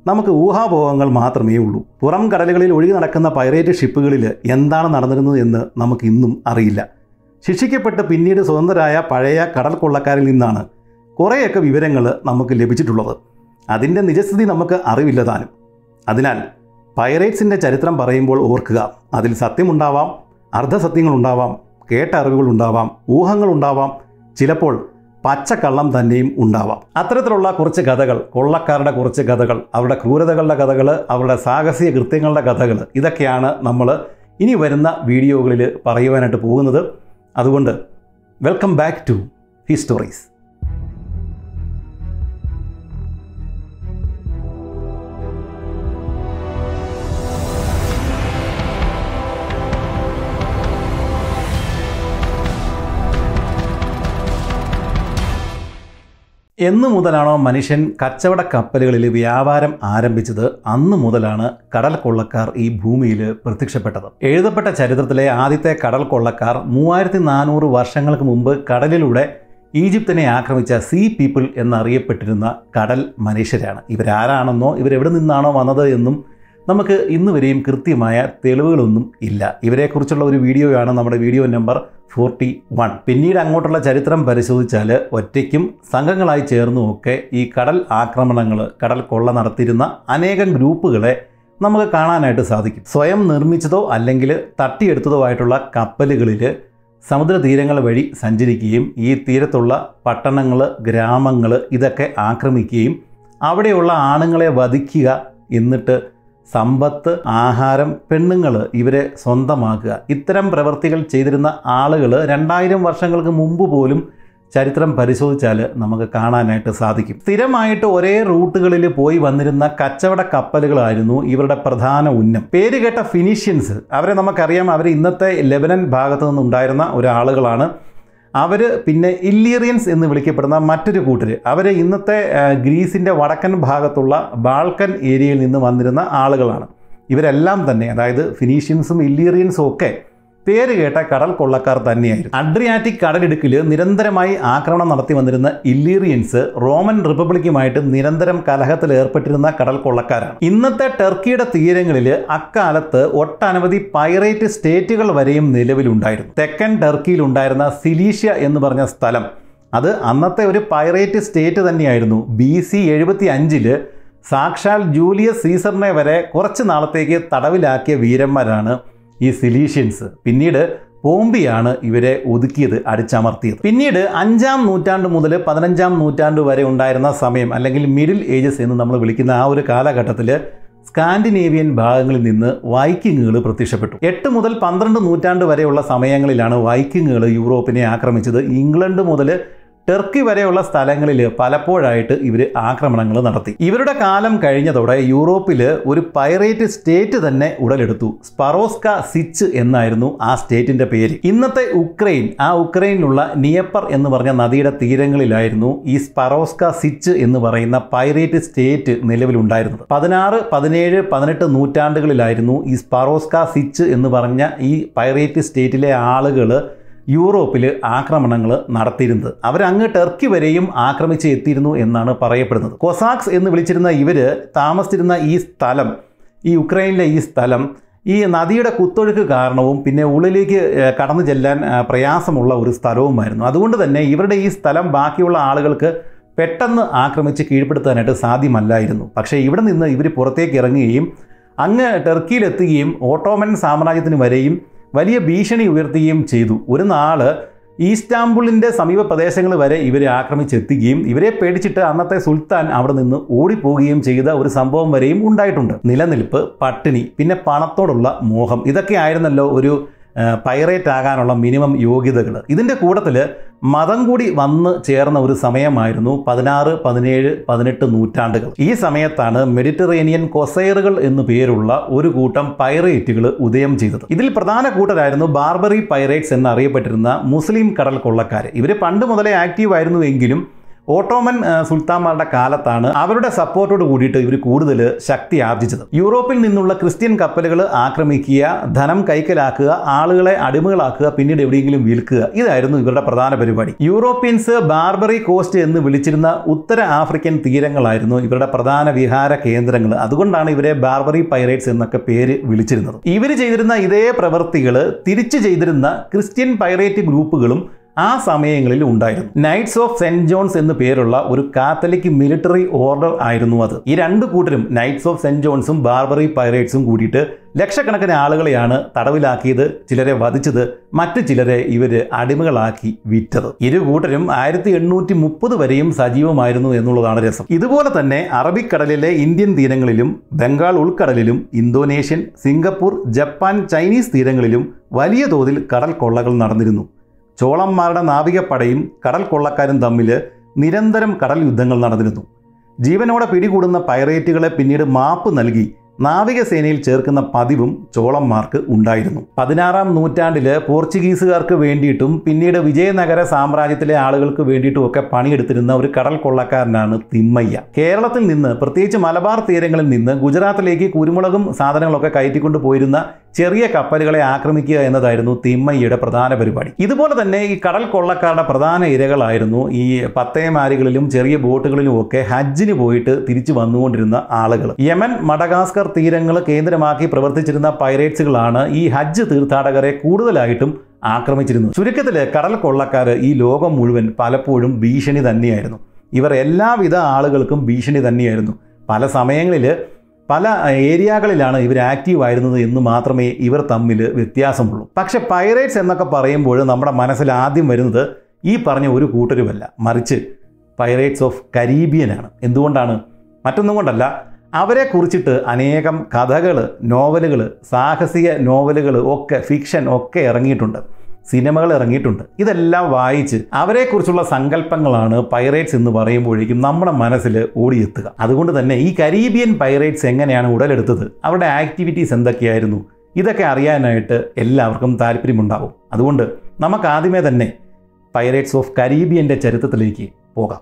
നമുക്ക് ഊഹാപോഹങ്ങൾ മാത്രമേ ഉള്ളൂ പുറം കടലുകളിൽ ഒഴുകി നടക്കുന്ന പൈറേറ്റ് ഷിപ്പുകളിൽ എന്താണ് നടന്നിരുന്നത് എന്ന് നമുക്ക് ഇന്നും അറിയില്ല ശിക്ഷിക്കപ്പെട്ട് പിന്നീട് സ്വതന്ത്രരായ പഴയ കടൽ കൊള്ളക്കാരിൽ നിന്നാണ് കുറേയൊക്കെ വിവരങ്ങൾ നമുക്ക് ലഭിച്ചിട്ടുള്ളത് അതിൻ്റെ നിജസ്ഥിതി നമുക്ക് അറിവില്ല താനും അതിനാൽ പൈറേറ്റ്സിൻ്റെ ചരിത്രം പറയുമ്പോൾ ഓർക്കുക അതിൽ സത്യമുണ്ടാവാം അർദ്ധസത്യങ്ങളുണ്ടാവാം കേട്ട അറിവുകളുണ്ടാവാം ഊഹങ്ങളുണ്ടാവാം ചിലപ്പോൾ പച്ചക്കള്ളം തന്നെയും ഉണ്ടാവാം അത്തരത്തിലുള്ള കുറച്ച് കഥകൾ കൊള്ളക്കാരുടെ കുറച്ച് കഥകൾ അവരുടെ ക്രൂരതകളുടെ കഥകൾ അവരുടെ സാഹസിക കൃത്യങ്ങളുടെ കഥകൾ ഇതൊക്കെയാണ് നമ്മൾ ഇനി വരുന്ന വീഡിയോകളിൽ പറയുവാനായിട്ട് പോകുന്നത് അതുകൊണ്ട് വെൽക്കം ബാക്ക് ടു ഹിസ്റ്റോറീസ് എന്നു മുതലാണോ മനുഷ്യൻ കച്ചവട കപ്പലുകളിൽ വ്യാപാരം ആരംഭിച്ചത് അന്ന് മുതലാണ് കടൽ കൊള്ളക്കാർ ഈ ഭൂമിയിൽ പ്രത്യക്ഷപ്പെട്ടത് എഴുതപ്പെട്ട ചരിത്രത്തിലെ ആദ്യത്തെ കടൽ കൊള്ളക്കാർ മൂവായിരത്തി നാനൂറ് വർഷങ്ങൾക്ക് മുമ്പ് കടലിലൂടെ ഈജിപ്തിനെ ആക്രമിച്ച സീ പീപ്പിൾ എന്നറിയപ്പെട്ടിരുന്ന കടൽ മനുഷ്യരാണ് ഇവരാരാണെന്നോ ഇവരെവിടെ നിന്നാണോ വന്നത് എന്നും നമുക്ക് ഇന്ന് വരെയും കൃത്യമായ തെളിവുകളൊന്നും ഇല്ല ഇവരെക്കുറിച്ചുള്ള ഒരു വീഡിയോയാണ് നമ്മുടെ വീഡിയോ നമ്പർ ഫോർട്ടി വൺ പിന്നീട് അങ്ങോട്ടുള്ള ചരിത്രം പരിശോധിച്ചാൽ ഒറ്റയ്ക്കും സംഘങ്ങളായി ചേർന്നുമൊക്കെ ഈ കടൽ ആക്രമണങ്ങൾ കടൽ കൊള്ള നടത്തിയിരുന്ന അനേകം ഗ്രൂപ്പുകളെ നമുക്ക് കാണാനായിട്ട് സാധിക്കും സ്വയം നിർമ്മിച്ചതോ അല്ലെങ്കിൽ തട്ടിയെടുത്തതോ ആയിട്ടുള്ള കപ്പലുകളിൽ സമുദ്രതീരങ്ങൾ വഴി സഞ്ചരിക്കുകയും ഈ തീരത്തുള്ള പട്ടണങ്ങൾ ഗ്രാമങ്ങൾ ഇതൊക്കെ ആക്രമിക്കുകയും അവിടെയുള്ള ആണുങ്ങളെ വധിക്കുക എന്നിട്ട് സമ്പത്ത് ആഹാരം പെണ്ണുങ്ങൾ ഇവരെ സ്വന്തമാക്കുക ഇത്തരം പ്രവൃത്തികൾ ചെയ്തിരുന്ന ആളുകൾ രണ്ടായിരം വർഷങ്ങൾക്ക് മുമ്പ് പോലും ചരിത്രം പരിശോധിച്ചാൽ നമുക്ക് കാണാനായിട്ട് സാധിക്കും സ്ഥിരമായിട്ട് ഒരേ റൂട്ടുകളിൽ പോയി വന്നിരുന്ന കച്ചവട കപ്പലുകളായിരുന്നു ഇവരുടെ പ്രധാന ഉന്നം പേരുകേട്ട ഫിനീഷ്യൻസ് അവരെ നമുക്കറിയാം അവർ ഇന്നത്തെ ലെബനൻ ഭാഗത്തു നിന്നുണ്ടായിരുന്ന ഒരാളുകളാണ് അവർ പിന്നെ ഇല്ലീറിയൻസ് എന്ന് വിളിക്കപ്പെടുന്ന മറ്റൊരു കൂട്ടർ അവർ ഇന്നത്തെ ഗ്രീസിൻ്റെ വടക്കൻ ഭാഗത്തുള്ള ബാൾക്കൻ ഏരിയയിൽ നിന്ന് വന്നിരുന്ന ആളുകളാണ് ഇവരെല്ലാം തന്നെ അതായത് ഫിനീഷ്യൻസും ഇല്ലീറിയൻസും ഒക്കെ പേര് കേട്ട കടൽ കൊള്ളക്കാർ തന്നെയായിരുന്നു അഡ്രിയാറ്റിക് കടലിടുക്കിൽ നിരന്തരമായി ആക്രമണം നടത്തി വന്നിരുന്ന ഇല്ലീറിയൻസ് റോമൻ റിപ്പബ്ലിക്കുമായിട്ട് നിരന്തരം കലഹത്തിൽ ഏർപ്പെട്ടിരുന്ന കടൽ കൊള്ളക്കാരാണ് ഇന്നത്തെ ടർക്കിയുടെ തീരങ്ങളിൽ അക്കാലത്ത് ഒട്ടനവധി പൈറേറ്റ് സ്റ്റേറ്റുകൾ വരെയും നിലവിലുണ്ടായിരുന്നു തെക്കൻ ടർക്കിയിൽ ഉണ്ടായിരുന്ന സിലീഷ്യ എന്ന് പറഞ്ഞ സ്ഥലം അത് അന്നത്തെ ഒരു പൈറേറ്റ് സ്റ്റേറ്റ് തന്നെയായിരുന്നു ബി സി എഴുപത്തി അഞ്ചില് സാക്ഷാൽ ജൂലിയസ് സീസറിനെ വരെ കുറച്ച് നാളത്തേക്ക് തടവിലാക്കിയ വീരന്മാരാണ് ഈ സിലീഷ്യൻസ് പിന്നീട് പോംബിയാണ് ഇവരെ ഒതുക്കിയത് അടിച്ചമർത്തിയത് പിന്നീട് അഞ്ചാം നൂറ്റാണ്ട് മുതൽ പതിനഞ്ചാം നൂറ്റാണ്ട് വരെ ഉണ്ടായിരുന്ന സമയം അല്ലെങ്കിൽ മിഡിൽ ഏജസ് എന്ന് നമ്മൾ വിളിക്കുന്ന ആ ഒരു കാലഘട്ടത്തിൽ സ്കാൻഡിനേവിയൻ ഭാഗങ്ങളിൽ നിന്ന് വൈക്കിങ്ങുകൾ പ്രത്യക്ഷപ്പെട്ടു എട്ട് മുതൽ പന്ത്രണ്ട് നൂറ്റാണ്ട് വരെയുള്ള സമയങ്ങളിലാണ് വൈക്കിങ്ങുകൾ യൂറോപ്പിനെ ആക്രമിച്ചത് ഇംഗ്ലണ്ട് മുതൽ ടെർക്കി വരെയുള്ള സ്ഥലങ്ങളിൽ പലപ്പോഴായിട്ട് ഇവർ ആക്രമണങ്ങൾ നടത്തി ഇവരുടെ കാലം കഴിഞ്ഞതോടെ യൂറോപ്പിൽ ഒരു പൈറേറ്റ് സ്റ്റേറ്റ് തന്നെ ഉടലെടുത്തു സ്പറോസ്ക സിച്ച് എന്നായിരുന്നു ആ സ്റ്റേറ്റിന്റെ പേര് ഇന്നത്തെ ഉക്രൈൻ ആ ഉക്രൈനിലുള്ള നിയപ്പർ എന്ന് പറഞ്ഞ നദിയുടെ തീരങ്ങളിലായിരുന്നു ഈ സ്പറോസ്ക സിച്ച് എന്ന് പറയുന്ന പൈറേറ്റ് സ്റ്റേറ്റ് നിലവിലുണ്ടായിരുന്നത് പതിനാറ് പതിനേഴ് പതിനെട്ട് നൂറ്റാണ്ടുകളിലായിരുന്നു ഈ സ്പറോസ്ക സിച്ച് എന്ന് പറഞ്ഞ ഈ പൈറേറ്റ് സ്റ്റേറ്റിലെ ആളുകൾ യൂറോപ്പിൽ ആക്രമണങ്ങൾ നടത്തിയിരുന്നത് അവരങ്ങ് ടർക്കി വരെയും ആക്രമിച്ച് എത്തിയിരുന്നു എന്നാണ് പറയപ്പെടുന്നത് കൊസാക്സ് എന്ന് വിളിച്ചിരുന്ന ഇവർ താമസിച്ചിരുന്ന ഈ സ്ഥലം ഈ യുക്രൈനിലെ ഈ സ്ഥലം ഈ നദിയുടെ കുത്തൊഴുക്ക് കാരണവും പിന്നെ ഉള്ളിലേക്ക് കടന്നു ചെല്ലാൻ പ്രയാസമുള്ള ഒരു സ്ഥലവുമായിരുന്നു അതുകൊണ്ട് തന്നെ ഇവരുടെ ഈ സ്ഥലം ബാക്കിയുള്ള ആളുകൾക്ക് പെട്ടെന്ന് ആക്രമിച്ച് കീഴ്പ്പെടുത്താനായിട്ട് സാധ്യമല്ലായിരുന്നു പക്ഷേ ഇവിടെ നിന്ന് ഇവർ പുറത്തേക്ക് ഇറങ്ങുകയും അങ്ങ് ടർക്കിയിലെത്തുകയും ഓട്ടോമൻ സാമ്രാജ്യത്തിന് വരെയും വലിയ ഭീഷണി ഉയർത്തുകയും ചെയ്തു ഒരു നാള് ഈസ്റ്റാംബുളിൻ്റെ സമീപ പ്രദേശങ്ങൾ വരെ ഇവരെ ആക്രമിച്ചെത്തുകയും ഇവരെ പേടിച്ചിട്ട് അന്നത്തെ സുൽത്താൻ അവിടെ നിന്ന് ഓടിപ്പോവുകയും ചെയ്ത ഒരു സംഭവം വരെയും ഉണ്ടായിട്ടുണ്ട് നിലനിൽപ്പ് പട്ടിണി പിന്നെ പണത്തോടുള്ള മോഹം ഇതൊക്കെ ആയിരുന്നല്ലോ ഒരു പൈറേറ്റ് ആകാനുള്ള മിനിമം യോഗ്യതകൾ ഇതിൻ്റെ കൂട്ടത്തിൽ മതം കൂടി വന്ന് ചേർന്ന ഒരു സമയമായിരുന്നു പതിനാറ് പതിനേഴ് പതിനെട്ട് നൂറ്റാണ്ടുകൾ ഈ സമയത്താണ് മെഡിറ്ററേനിയൻ കൊസൈറുകൾ എന്നു പേരുള്ള ഒരു കൂട്ടം പൈറേറ്റുകൾ ഉദയം ചെയ്തത് ഇതിൽ പ്രധാന കൂട്ടരായിരുന്നു ബാർബറി പൈറേറ്റ്സ് എന്നറിയപ്പെട്ടിരുന്ന മുസ്ലിം കടൽ കൊള്ളക്കാർ ഇവർ പണ്ട് മുതലേ ആക്റ്റീവ് ആയിരുന്നു എങ്കിലും ഓട്ടോമൻ ആ, സുൽത്താന്മാരുടെ കാലത്താണ് അവരുടെ സപ്പോർട്ടോട് കൂടിയിട്ട് ഇവർ കൂടുതൽ ശക്തി ആർജിച്ചത് യൂറോപ്പിൽ നിന്നുള്ള ക്രിസ്ത്യൻ കപ്പലുകൾ ആക്രമിക്കുക ധനം കൈക്കലാക്കുക ആളുകളെ അടിമകളാക്കുക പിന്നീട് എവിടെയെങ്കിലും വിൽക്കുക ഇതായിരുന്നു ഇവരുടെ പ്രധാന പരിപാടി യൂറോപ്യൻസ് ബാർബറി കോസ്റ്റ് എന്ന് വിളിച്ചിരുന്ന ഉത്തര ആഫ്രിക്കൻ തീരങ്ങളായിരുന്നു ഇവരുടെ പ്രധാന വിഹാര കേന്ദ്രങ്ങൾ അതുകൊണ്ടാണ് ഇവരെ ബാർബറി പൈറേറ്റ്സ് എന്നൊക്കെ പേര് വിളിച്ചിരുന്നത് ഇവർ ചെയ്തിരുന്ന ഇതേ പ്രവൃത്തികൾ തിരിച്ചു ചെയ്തിരുന്ന ക്രിസ്ത്യൻ പൈറേറ്റ് ഗ്രൂപ്പുകളും ആ സമയങ്ങളിൽ ഉണ്ടായിരുന്നു നൈറ്റ്സ് ഓഫ് സെന്റ് ജോൺസ് എന്ന് പേരുള്ള ഒരു കാത്തലിക് മിലിറ്ററി ഓർഡർ ആയിരുന്നു അത് ഈ രണ്ട് കൂട്ടരും നൈറ്റ്സ് ഓഫ് സെന്റ് ജോൺസും ബാർബറി പൈറേറ്റ്സും കൂടിയിട്ട് ലക്ഷക്കണക്കിന് ആളുകളെയാണ് തടവിലാക്കിയത് ചിലരെ വധിച്ചത് മറ്റു ചിലരെ ഇവര് അടിമകളാക്കി വിറ്റത് ഇരു കൂട്ടരും ആയിരത്തി എണ്ണൂറ്റി മുപ്പത് വരെയും സജീവമായിരുന്നു എന്നുള്ളതാണ് രസം ഇതുപോലെ തന്നെ അറബിക്കടലിലെ ഇന്ത്യൻ തീരങ്ങളിലും ബംഗാൾ ഉൾക്കടലിലും ഇന്തോനേഷ്യൻ സിംഗപ്പൂർ ജപ്പാൻ ചൈനീസ് തീരങ്ങളിലും വലിയ തോതിൽ കടൽ കൊള്ളകൾ നടന്നിരുന്നു ചോളന്മാരുടെ നാവികപ്പടയും കടൽ കൊള്ളക്കാരും തമ്മിൽ നിരന്തരം കടൽ യുദ്ധങ്ങൾ നടന്നിരുന്നു ജീവനോടെ പിടികൂടുന്ന പൈറേറ്റുകളെ പിന്നീട് മാപ്പ് നൽകി നാവികസേനയിൽ ചേർക്കുന്ന പതിവും ചോളന്മാർക്ക് ഉണ്ടായിരുന്നു പതിനാറാം നൂറ്റാണ്ടില് പോർച്ചുഗീസുകാർക്ക് വേണ്ടിയിട്ടും പിന്നീട് വിജയനഗര സാമ്രാജ്യത്തിലെ ആളുകൾക്ക് വേണ്ടിയിട്ടും ഒക്കെ പണിയെടുത്തിരുന്ന ഒരു കടൽ കൊള്ളക്കാരനാണ് തിമ്മയ്യ കേരളത്തിൽ നിന്ന് പ്രത്യേകിച്ച് മലബാർ തീരങ്ങളിൽ നിന്ന് ഗുജറാത്തിലേക്ക് കുരുമുളകും സാധനങ്ങളൊക്കെ കയറ്റിക്കൊണ്ട് പോയിരുന്ന ചെറിയ കപ്പലുകളെ ആക്രമിക്കുക എന്നതായിരുന്നു തിമ്മയ്യയുടെ പ്രധാന പരിപാടി ഇതുപോലെ തന്നെ ഈ കടൽ കൊള്ളക്കാരുടെ പ്രധാന ഇരകളായിരുന്നു ഈ പത്തേമാരികളിലും ചെറിയ ബോട്ടുകളിലും ഒക്കെ ഹജ്ജിന് പോയിട്ട് തിരിച്ചു വന്നുകൊണ്ടിരുന്ന ആളുകൾ യമൻ മഡഗാസ്കർ തീരങ്ങൾ കേന്ദ്രമാക്കി പ്രവർത്തിച്ചിരുന്ന പൈറേറ്റ്സുകളാണ് ഈ ഹജ്ജ് തീർത്ഥാടകരെ കൂടുതലായിട്ടും ആക്രമിച്ചിരുന്നത് ചുരുക്കത്തിൽ കടൽ കൊള്ളക്കാർ ഈ ലോകം മുഴുവൻ പലപ്പോഴും ഭീഷണി തന്നെയായിരുന്നു ഇവർ എല്ലാവിധ ആളുകൾക്കും ഭീഷണി തന്നെയായിരുന്നു പല സമയങ്ങളിൽ പല ഏരിയകളിലാണ് ഇവർ ആക്റ്റീവ് ആയിരുന്നത് എന്ന് മാത്രമേ ഇവർ തമ്മിൽ വ്യത്യാസമുള്ളൂ പക്ഷെ പൈറേറ്റ്സ് എന്നൊക്കെ പറയുമ്പോൾ നമ്മുടെ മനസ്സിൽ ആദ്യം വരുന്നത് ഈ പറഞ്ഞ ഒരു കൂട്ടരുമല്ല മറിച്ച് പൈറേറ്റ്സ് ഓഫ് കരീബിയനാണ് എന്തുകൊണ്ടാണ് മറ്റൊന്നും കൊണ്ടല്ല അവരെ കുറിച്ചിട്ട് അനേകം കഥകൾ നോവലുകൾ സാഹസിക നോവലുകൾ ഒക്കെ ഫിക്ഷൻ ഒക്കെ ഇറങ്ങിയിട്ടുണ്ട് സിനിമകൾ ഇറങ്ങിയിട്ടുണ്ട് ഇതെല്ലാം വായിച്ച് അവരെക്കുറിച്ചുള്ള സങ്കല്പങ്ങളാണ് പൈറേറ്റ്സ് എന്ന് പറയുമ്പോഴേക്കും നമ്മുടെ മനസ്സിൽ ഓടിയെത്തുക അതുകൊണ്ട് തന്നെ ഈ കരീബിയൻ പൈറേറ്റ്സ് എങ്ങനെയാണ് ഉടലെടുത്തത് അവരുടെ ആക്ടിവിറ്റീസ് എന്തൊക്കെയായിരുന്നു ഇതൊക്കെ അറിയാനായിട്ട് എല്ലാവർക്കും താല്പര്യമുണ്ടാവും അതുകൊണ്ട് നമുക്ക് ആദ്യമേ തന്നെ പൈറേറ്റ്സ് ഓഫ് കരീബിയൻ്റെ ചരിത്രത്തിലേക്ക് പോകാം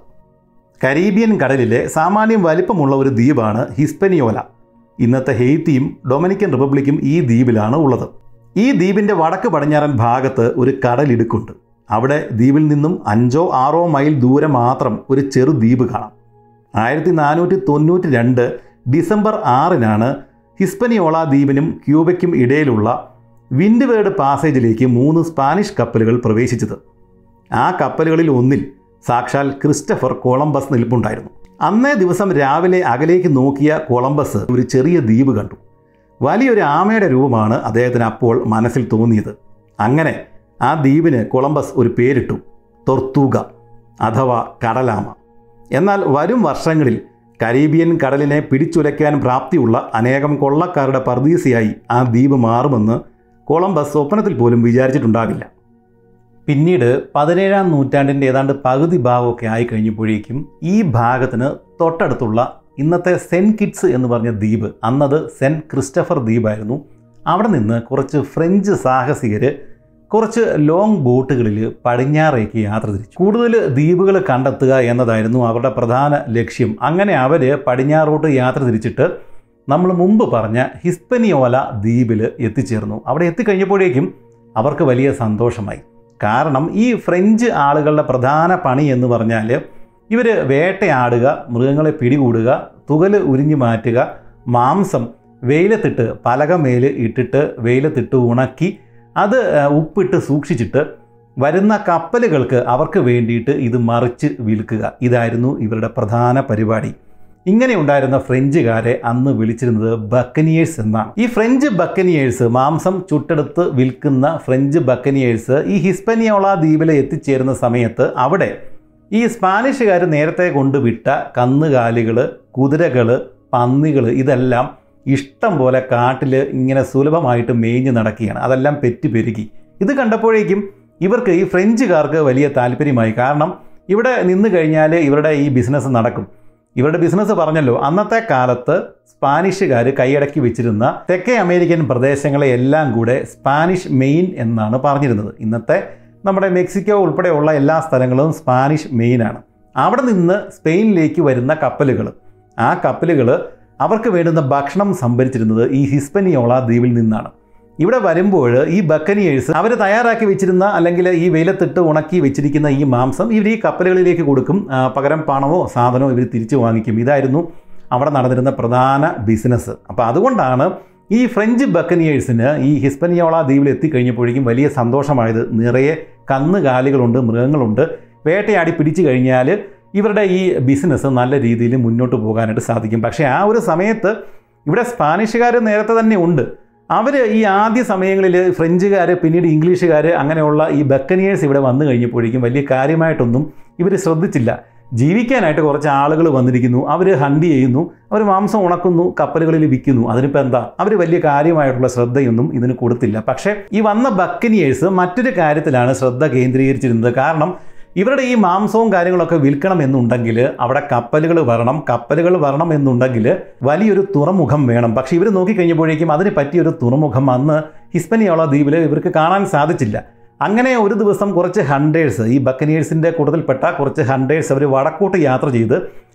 കരീബിയൻ കടലിലെ സാമാന്യം വലിപ്പമുള്ള ഒരു ദ്വീപാണ് ഹിസ്പനിയോല ഇന്നത്തെ ഹെയ്ത്തിയും ഡൊമിനിക്കൻ റിപ്പബ്ലിക്കും ഈ ദ്വീപിലാണ് ഉള്ളത് ഈ ദ്വീപിൻ്റെ വടക്ക് പടിഞ്ഞാറൻ ഭാഗത്ത് ഒരു കടലിടുക്കുണ്ട് അവിടെ ദ്വീപിൽ നിന്നും അഞ്ചോ ആറോ മൈൽ ദൂരെ മാത്രം ഒരു ചെറു ദ്വീപ് കാണാം ആയിരത്തി നാനൂറ്റി തൊണ്ണൂറ്റി രണ്ട് ഡിസംബർ ആറിനാണ് ഹിസ്പനിയോള ദ്വീപിനും ക്യൂബയ്ക്കും ഇടയിലുള്ള വിൻഡ്വേർഡ് പാസേജിലേക്ക് മൂന്ന് സ്പാനിഷ് കപ്പലുകൾ പ്രവേശിച്ചത് ആ കപ്പലുകളിൽ ഒന്നിൽ സാക്ഷാൽ ക്രിസ്റ്റഫർ കൊളംബസ് നിൽപ്പുണ്ടായിരുന്നു അന്നേ ദിവസം രാവിലെ അകലേക്ക് നോക്കിയ കൊളംബസ് ഒരു ചെറിയ ദ്വീപ് കണ്ടു വലിയൊരു ആമയുടെ രൂപമാണ് അദ്ദേഹത്തിന് അപ്പോൾ മനസ്സിൽ തോന്നിയത് അങ്ങനെ ആ ദ്വീപിന് കൊളംബസ് ഒരു പേരിട്ടു തൊർത്തൂഗ അഥവാ കടലാമ എന്നാൽ വരും വർഷങ്ങളിൽ കരീബിയൻ കടലിനെ പിടിച്ചുലയ്ക്കാൻ പ്രാപ്തിയുള്ള അനേകം കൊള്ളക്കാരുടെ പർദീസയായി ആ ദ്വീപ് മാറുമെന്ന് കൊളംബസ് സ്വപ്നത്തിൽ പോലും വിചാരിച്ചിട്ടുണ്ടാകില്ല പിന്നീട് പതിനേഴാം നൂറ്റാണ്ടിൻ്റെ ഏതാണ്ട് പകുതി ഭാഗമൊക്കെ ആയി കഴിഞ്ഞപ്പോഴേക്കും ഈ ഭാഗത്തിന് തൊട്ടടുത്തുള്ള ഇന്നത്തെ സെൻറ്റ് കിറ്റ്സ് എന്ന് പറഞ്ഞ ദ്വീപ് അന്നത് സെൻറ്റ് ക്രിസ്റ്റഫർ ദ്വീപായിരുന്നു അവിടെ നിന്ന് കുറച്ച് ഫ്രഞ്ച് സാഹസികർ കുറച്ച് ലോങ് ബോട്ടുകളിൽ പടിഞ്ഞാറേക്ക് യാത്ര തിരിച്ചു കൂടുതൽ ദ്വീപുകൾ കണ്ടെത്തുക എന്നതായിരുന്നു അവരുടെ പ്രധാന ലക്ഷ്യം അങ്ങനെ അവർ പടിഞ്ഞാറോട്ട് യാത്ര തിരിച്ചിട്ട് നമ്മൾ മുമ്പ് പറഞ്ഞ ഹിസ്പനിയോല ദ്വീപിൽ എത്തിച്ചേർന്നു അവിടെ എത്തിക്കഴിഞ്ഞപ്പോഴേക്കും അവർക്ക് വലിയ സന്തോഷമായി കാരണം ഈ ഫ്രഞ്ച് ആളുകളുടെ പ്രധാന പണി എന്ന് പറഞ്ഞാൽ ഇവർ വേട്ടയാടുക മൃഗങ്ങളെ പിടികൂടുക തുകൽ ഉരിഞ്ഞു മാറ്റുക മാംസം വെയിലത്തിട്ട് പലകമേൽ ഇട്ടിട്ട് വെയിലത്തിട്ട് ഉണക്കി അത് ആ, ഉപ്പിട്ട് സൂക്ഷിച്ചിട്ട് വരുന്ന കപ്പലുകൾക്ക് അവർക്ക് വേണ്ടിയിട്ട് ഇത് മറിച്ച് വിൽക്കുക ഇതായിരുന്നു ഇവരുടെ പ്രധാന പരിപാടി ഇങ്ങനെ ഉണ്ടായിരുന്ന ഫ്രഞ്ചുകാരെ അന്ന് വിളിച്ചിരുന്നത് ബക്കനിയേഴ്സ് എന്നാണ് ഈ ഫ്രഞ്ച് ബക്കനിയേഴ്സ് മാംസം ചുട്ടെടുത്ത് വിൽക്കുന്ന ഫ്രഞ്ച് ബക്കനിയേഴ്സ് ഈ ഹിസ്പനിയോള ദ്വീപിൽ എത്തിച്ചേരുന്ന സമയത്ത് അവിടെ ഈ സ്പാനിഷുകാർ നേരത്തെ കൊണ്ടുവിട്ട കന്നുകാലികൾ കുതിരകൾ പന്നികൾ ഇതെല്ലാം ഇഷ്ടം പോലെ കാട്ടിൽ ഇങ്ങനെ സുലഭമായിട്ട് മേഞ്ഞ് നടക്കുകയാണ് അതെല്ലാം പെറ്റ് പെരുകി ഇത് കണ്ടപ്പോഴേക്കും ഇവർക്ക് ഈ ഫ്രഞ്ചുകാർക്ക് വലിയ താല്പര്യമായി കാരണം ഇവിടെ നിന്ന് കഴിഞ്ഞാൽ ഇവരുടെ ഈ ബിസിനസ് നടക്കും ഇവരുടെ ബിസിനസ് പറഞ്ഞല്ലോ അന്നത്തെ കാലത്ത് സ്പാനിഷുകാർ കൈയടക്കി വെച്ചിരുന്ന തെക്കേ അമേരിക്കൻ പ്രദേശങ്ങളെ എല്ലാം കൂടെ സ്പാനിഷ് മെയിൻ എന്നാണ് പറഞ്ഞിരുന്നത് ഇന്നത്തെ നമ്മുടെ മെക്സിക്കോ ഉൾപ്പെടെയുള്ള എല്ലാ സ്ഥലങ്ങളും സ്പാനിഷ് മെയിനാണ് അവിടെ നിന്ന് സ്പെയിനിലേക്ക് വരുന്ന കപ്പലുകൾ ആ കപ്പലുകൾ അവർക്ക് വേണ്ടുന്ന ഭക്ഷണം സംഭരിച്ചിരുന്നത് ഈ ഹിസ്പനിയോള ദ്വീപിൽ നിന്നാണ് ഇവിടെ വരുമ്പോൾ ഈ ബക്കനിയേഴ്സ് അവർ തയ്യാറാക്കി വെച്ചിരുന്ന അല്ലെങ്കിൽ ഈ വെയിലത്തിട്ട് ഉണക്കി വെച്ചിരിക്കുന്ന ഈ മാംസം ഇവർ ഈ കപ്പലുകളിലേക്ക് കൊടുക്കും ആ, പകരം പണമോ സാധനമോ ഇവർ തിരിച്ചു വാങ്ങിക്കും ഇതായിരുന്നു അവിടെ നടന്നിരുന്ന പ്രധാന ബിസിനസ് അപ്പോൾ അതുകൊണ്ടാണ് ഈ ഫ്രഞ്ച് ബക്കനിയേഴ്സിന് ഈ ഹിസ്പനിയോള ദ്വീപിൽ എത്തിക്കഴിഞ്ഞപ്പോഴേക്കും വലിയ സന്തോഷമായത് നിറയെ കന്നുകാലികളുണ്ട് മൃഗങ്ങളുണ്ട് വേട്ടയാടി പിടിച്ചു കഴിഞ്ഞാൽ ഇവരുടെ ഈ ബിസിനസ് നല്ല രീതിയിൽ മുന്നോട്ട് പോകാനായിട്ട് സാധിക്കും പക്ഷേ ആ ഒരു സമയത്ത് ഇവിടെ സ്പാനിഷുകാർ നേരത്തെ തന്നെ ഉണ്ട് അവർ ഈ ആദ്യ സമയങ്ങളിൽ ഫ്രഞ്ചുകാർ പിന്നീട് ഇംഗ്ലീഷുകാർ അങ്ങനെയുള്ള ഈ ബക്കനിയേഴ്സ് ഇവിടെ വന്നു കഴിഞ്ഞപ്പോഴേക്കും വലിയ കാര്യമായിട്ടൊന്നും ഇവർ ശ്രദ്ധിച്ചില്ല ജീവിക്കാനായിട്ട് കുറച്ച് ആളുകൾ വന്നിരിക്കുന്നു അവർ ഹണ്ട് ചെയ്യുന്നു അവർ മാംസം ഉണക്കുന്നു കപ്പലുകളിൽ വിൽക്കുന്നു അതിനിപ്പോൾ എന്താ അവർ വലിയ കാര്യമായിട്ടുള്ള ശ്രദ്ധയൊന്നും ഇതിന് കൊടുത്തില്ല പക്ഷേ ഈ വന്ന ബക്കനിയേഴ്സ് മറ്റൊരു കാര്യത്തിലാണ് ശ്രദ്ധ കേന്ദ്രീകരിച്ചിരുന്നത് കാരണം ഇവരുടെ ഈ മാംസവും കാര്യങ്ങളൊക്കെ വിൽക്കണം എന്നുണ്ടെങ്കിൽ അവിടെ കപ്പലുകൾ വരണം കപ്പലുകൾ വരണം എന്നുണ്ടെങ്കിൽ വലിയൊരു തുറമുഖം വേണം പക്ഷേ ഇവർ നോക്കിക്കഴിഞ്ഞപ്പോഴേക്കും അതിന് പറ്റിയൊരു തുറമുഖം അന്ന് ഹിസ്പനിയോള ദ്വീപിൽ ഇവർക്ക് കാണാൻ സാധിച്ചില്ല അങ്ങനെ ഒരു ദിവസം കുറച്ച് ഹണ്ടേഴ്സ് ഈ ബക്കനിയേഴ്സിൻ്റെ കൂട്ടത്തിൽപ്പെട്ട കുറച്ച് ഹണ്ടേഴ്സ് അവർ വടക്കോട്ട് യാത്ര ചെയ്ത്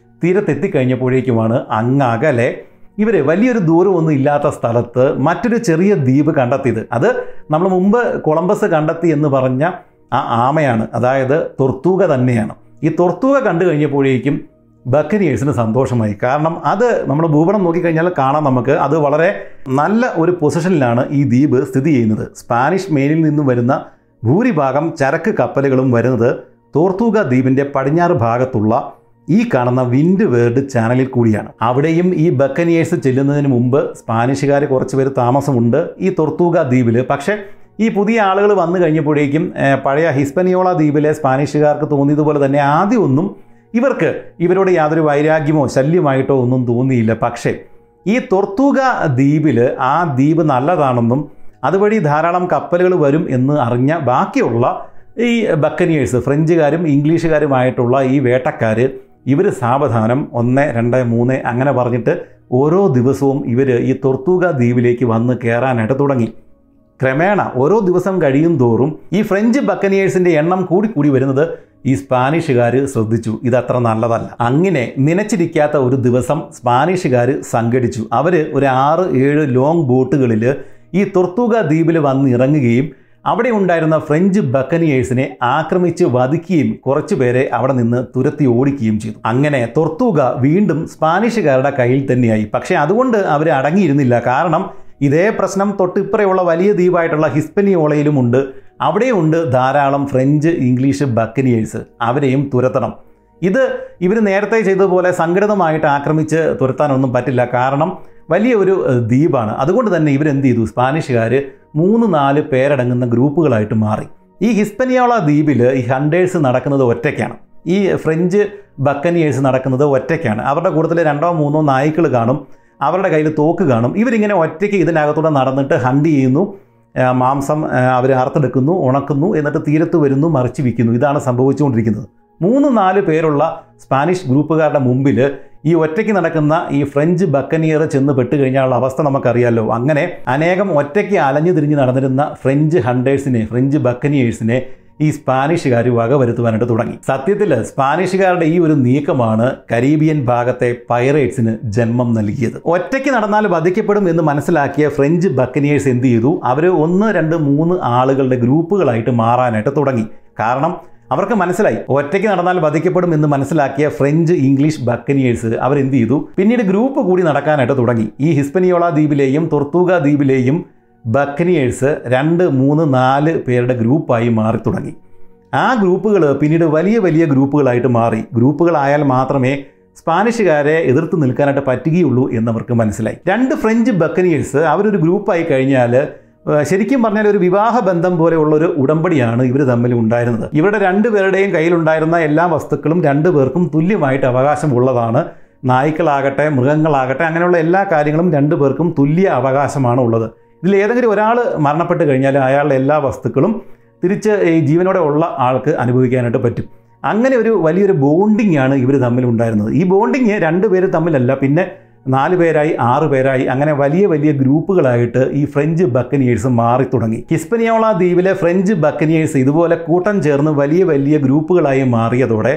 തീരത്തെത്തിക്കഴിഞ്ഞപ്പോഴേക്കുമാണ് അങ്ങകലെ ഇവർ വലിയൊരു ദൂരമൊന്നും ഇല്ലാത്ത സ്ഥലത്ത് മറ്റൊരു ചെറിയ ദ്വീപ് കണ്ടെത്തിയത് അത് നമ്മൾ മുമ്പ് കൊളംബസ് കണ്ടെത്തി എന്ന് പറഞ്ഞ ആ ആമയാണ് അതായത് തൊർത്തൂക തന്നെയാണ് ഈ തൊർത്തൂക കണ്ടു കഴിഞ്ഞപ്പോഴേക്കും ബക്കനിയേഴ്സിന് സന്തോഷമായി കാരണം അത് നമ്മൾ ഭൂപടം നോക്കിക്കഴിഞ്ഞാൽ കാണാം നമുക്ക് അത് വളരെ നല്ല ഒരു പൊസിഷനിലാണ് ഈ ദ്വീപ് സ്ഥിതി ചെയ്യുന്നത് സ്പാനിഷ് മെയിനിൽ നിന്നും വരുന്ന ഭൂരിഭാഗം ചരക്ക് കപ്പലുകളും വരുന്നത് തോർത്തൂക ദ്വീപിൻ്റെ പടിഞ്ഞാറ് ഭാഗത്തുള്ള ഈ കാണുന്ന വിൻഡ് വേർഡ് ചാനലിൽ കൂടിയാണ് അവിടെയും ഈ ബക്കനിയേഴ്സ് ചെല്ലുന്നതിന് മുമ്പ് സ്പാനിഷുകാർ കുറച്ച് പേര് താമസമുണ്ട് ഈ തൊർത്തൂക ദ്വീപിൽ പക്ഷേ ഈ പുതിയ ആളുകൾ വന്നു കഴിഞ്ഞപ്പോഴേക്കും ഏഹ്, പഴയ ഹിസ്പനിയോള ദ്വീപിലെ സ്പാനിഷുകാർക്ക് തോന്നിയതുപോലെ തന്നെ ആദ്യമൊന്നും ഇവർക്ക് ഇവരോട് യാതൊരു വൈരാഗ്യമോ ശല്യമായിട്ടോ ഒന്നും തോന്നിയില്ല പക്ഷേ ഈ തൊർത്തൂക ദ്വീപിൽ ആ ദ്വീപ് നല്ലതാണെന്നും അതുവഴി ധാരാളം കപ്പലുകൾ വരും എന്ന് അറിഞ്ഞ ബാക്കിയുള്ള ഈ ബക്കനിയേഴ്സ് ഫ്രഞ്ചുകാരും ഇംഗ്ലീഷുകാരുമായിട്ടുള്ള ഈ വേട്ടക്കാർ ഇവർ സാവധാനം ഒന്ന് രണ്ട് മൂന്ന് അങ്ങനെ പറഞ്ഞിട്ട് ഓരോ ദിവസവും ഇവർ ഈ തൊർത്തൂക ദ്വീപിലേക്ക് വന്ന് കയറാനായിട്ട് തുടങ്ങി ക്രമേണ ഓരോ ദിവസം കഴിയും തോറും ഈ ഫ്രഞ്ച് ബക്കനിയേഴ്സിന്റെ എണ്ണം കൂടി കൂടി വരുന്നത് ഈ സ്പാനിഷുകാർ ശ്രദ്ധിച്ചു ഇതത്ര നല്ലതല്ല അങ്ങനെ നനച്ചിരിക്കാത്ത ഒരു ദിവസം സ്പാനിഷുകാർ സംഘടിച്ചു അവർ ഒരു ആറ് ഏഴ് ലോങ് ബോട്ടുകളിൽ ഈ തൊർത്തുക ദ്വീപിൽ വന്ന് ഇറങ്ങുകയും അവിടെ ഉണ്ടായിരുന്ന ഫ്രഞ്ച് ബക്കനിയേഴ്സിനെ ആക്രമിച്ച് വധിക്കുകയും കുറച്ചു പേരെ അവിടെ നിന്ന് തുരത്തി ഓടിക്കുകയും ചെയ്തു അങ്ങനെ തൊർത്തുക വീണ്ടും സ്പാനിഷുകാരുടെ കയ്യിൽ തന്നെയായി പക്ഷേ അതുകൊണ്ട് അവർ അടങ്ങിയിരുന്നില്ല കാരണം ഇതേ പ്രശ്നം തൊട്ടിപ്പുറയുള്ള വലിയ ദ്വീപായിട്ടുള്ള ഹിസ്പനിയോളയിലുമുണ്ട് അവിടെയുണ്ട് ധാരാളം ഫ്രഞ്ച് ഇംഗ്ലീഷ് ബക്കനിയേഴ്സ് അവരെയും തുരത്തണം ഇത് ഇവർ നേരത്തെ ചെയ്തതുപോലെ സംഘടിതമായിട്ട് ആക്രമിച്ച് തുരത്താനൊന്നും പറ്റില്ല കാരണം വലിയ ഒരു ഏഹ്, ദ്വീപാണ് അതുകൊണ്ട് തന്നെ ഇവരെന്ത് ചെയ്തു സ്പാനിഷുകാർ മൂന്ന് നാല് പേരടങ്ങുന്ന ഗ്രൂപ്പുകളായിട്ട് മാറി ഈ ഹിസ്പനിയോള ദ്വീപിൽ ഈ ഹണ്ടേഴ്സ് നടക്കുന്നത് ഒറ്റയ്ക്കാണ് ഈ ഫ്രഞ്ച് ബക്കനിയേഴ്സ് നടക്കുന്നത് ഒറ്റയ്ക്കാണ് അവരുടെ കൂട്ടത്തിൽ രണ്ടോ മൂന്നോ നായ്ക്കൾ കാണും അവരുടെ കയ്യിൽ തോക്ക് കാണും ഇവരിങ്ങനെ ഒറ്റയ്ക്ക് ഇതിനകത്തൂടെ നടന്നിട്ട് ഹണ്ട് ചെയ്യുന്നു ആ, മാംസം അവർ അറുത്തെടുക്കുന്നു ഉണക്കുന്നു എന്നിട്ട് തീരത്ത് വരുന്നു മറിച്ച് വിൽക്കുന്നു ഇതാണ് സംഭവിച്ചുകൊണ്ടിരിക്കുന്നത് മൂന്ന് നാല് പേരുള്ള സ്പാനിഷ് ഗ്രൂപ്പുകാരുടെ മുമ്പിൽ ഈ ഒറ്റയ്ക്ക് നടക്കുന്ന ഈ ഫ്രഞ്ച് ബക്കനിയർ ചെന്ന് പെട്ട് കഴിഞ്ഞാലുള്ള അവസ്ഥ നമുക്കറിയാമല്ലോ അങ്ങനെ അനേകം ഒറ്റയ്ക്ക് അലഞ്ഞു തിരിഞ്ഞ് നടന്നിരുന്ന ഫ്രഞ്ച് ഹണ്ടേഴ്സിനെ ഫ്രഞ്ച് ബക്കനിയേഴ്സിനെ ഈ സ്പാനിഷുകാർ വകവരുത്തുവാനായിട്ട് തുടങ്ങി സത്യത്തിൽ സ്പാനിഷുകാരുടെ ഈ ഒരു നീക്കമാണ് കരീബിയൻ ഭാഗത്തെ പൈറേറ്റ്സിന് ജന്മം നൽകിയത് ഒറ്റയ്ക്ക് നടന്നാൽ വധിക്കപ്പെടും എന്ന് മനസ്സിലാക്കിയ ഫ്രഞ്ച് ബക്കനിയേഴ്സ് എന്ത് ചെയ്തു അവർ ഒന്ന് രണ്ട് മൂന്ന് ആളുകളുടെ ഗ്രൂപ്പുകളായിട്ട് മാറാനായിട്ട് തുടങ്ങി കാരണം അവർക്ക് മനസ്സിലായി ഒറ്റയ്ക്ക് നടന്നാൽ വധിക്കപ്പെടും എന്ന് മനസ്സിലാക്കിയ ഫ്രഞ്ച് ഇംഗ്ലീഷ് ബക്കനിയേഴ്സ് അവരെന്ത് ചെയ്തു പിന്നീട് ഗ്രൂപ്പ് കൂടി നടക്കാനായിട്ട് തുടങ്ങി ഈ ഹിസ്പനിയോള ദ്വീപിലെയും തൊർത്തൂഗ ദ്വീപിലെയും ബക്കനിയേഴ്സ് രണ്ട് മൂന്ന് നാല് പേരുടെ ഗ്രൂപ്പായി മാറി തുടങ്ങി ആ ഗ്രൂപ്പുകൾ പിന്നീട് വലിയ വലിയ ഗ്രൂപ്പുകളായിട്ട് മാറി ഗ്രൂപ്പുകളായാൽ മാത്രമേ സ്പാനിഷുകാരെ എതിർത്ത് നിൽക്കാനായിട്ട് പറ്റുകയുള്ളൂ എന്നവർക്ക് മനസ്സിലായി രണ്ട് ഫ്രഞ്ച് ബക്കനിയേഴ്സ് അവരൊരു ഗ്രൂപ്പായി കഴിഞ്ഞാൽ ഏഹ് ശരിക്കും പറഞ്ഞാൽ ഒരു വിവാഹ ബന്ധം പോലെയുള്ള ഒരു ഉടമ്പടിയാണ് ഇവർ തമ്മിൽ ഉണ്ടായിരുന്നത് ഇവരുടെ രണ്ടുപേരുടെയും കയ്യിലുണ്ടായിരുന്ന എല്ലാ വസ്തുക്കളും രണ്ടു പേർക്കും തുല്യമായിട്ട് അവകാശമുള്ളതാണ് നായ്ക്കളാകട്ടെ മൃഗങ്ങളാകട്ടെ അങ്ങനെയുള്ള എല്ലാ കാര്യങ്ങളും രണ്ടു പേർക്കും തുല്യ അവകാശമാണ് ഉള്ളത് ഇതിൽ ഏതെങ്കിലും ഒരാൾ മരണപ്പെട്ട് കഴിഞ്ഞാൽ അയാളുടെ എല്ലാ വസ്തുക്കളും തിരിച്ച് ഈ ജീവനോടെ ഉള്ള ആൾക്ക് അനുഭവിക്കാനായിട്ട് പറ്റും അങ്ങനെ ഒരു വലിയൊരു ബോണ്ടിങ് ആണ് ഇവർ തമ്മിൽ ഉണ്ടായിരുന്നത് ഈ ബോണ്ടിങ് രണ്ടുപേര് തമ്മിലല്ല പിന്നെ നാല് പേരായി ആറ് പേരായി അങ്ങനെ വലിയ വലിയ ഗ്രൂപ്പുകളായിട്ട് ഈ ഫ്രഞ്ച് ബക്കനിയേഴ്സ് മാറി തുടങ്ങി ഹിസ്പനിയോള ദ്വീപിലെ ഫ്രഞ്ച് ബക്കനിയേഴ്സ് ഇതുപോലെ കൂട്ടം ചേർന്ന് വലിയ വലിയ ഗ്രൂപ്പുകളായി മാറിയതോടെ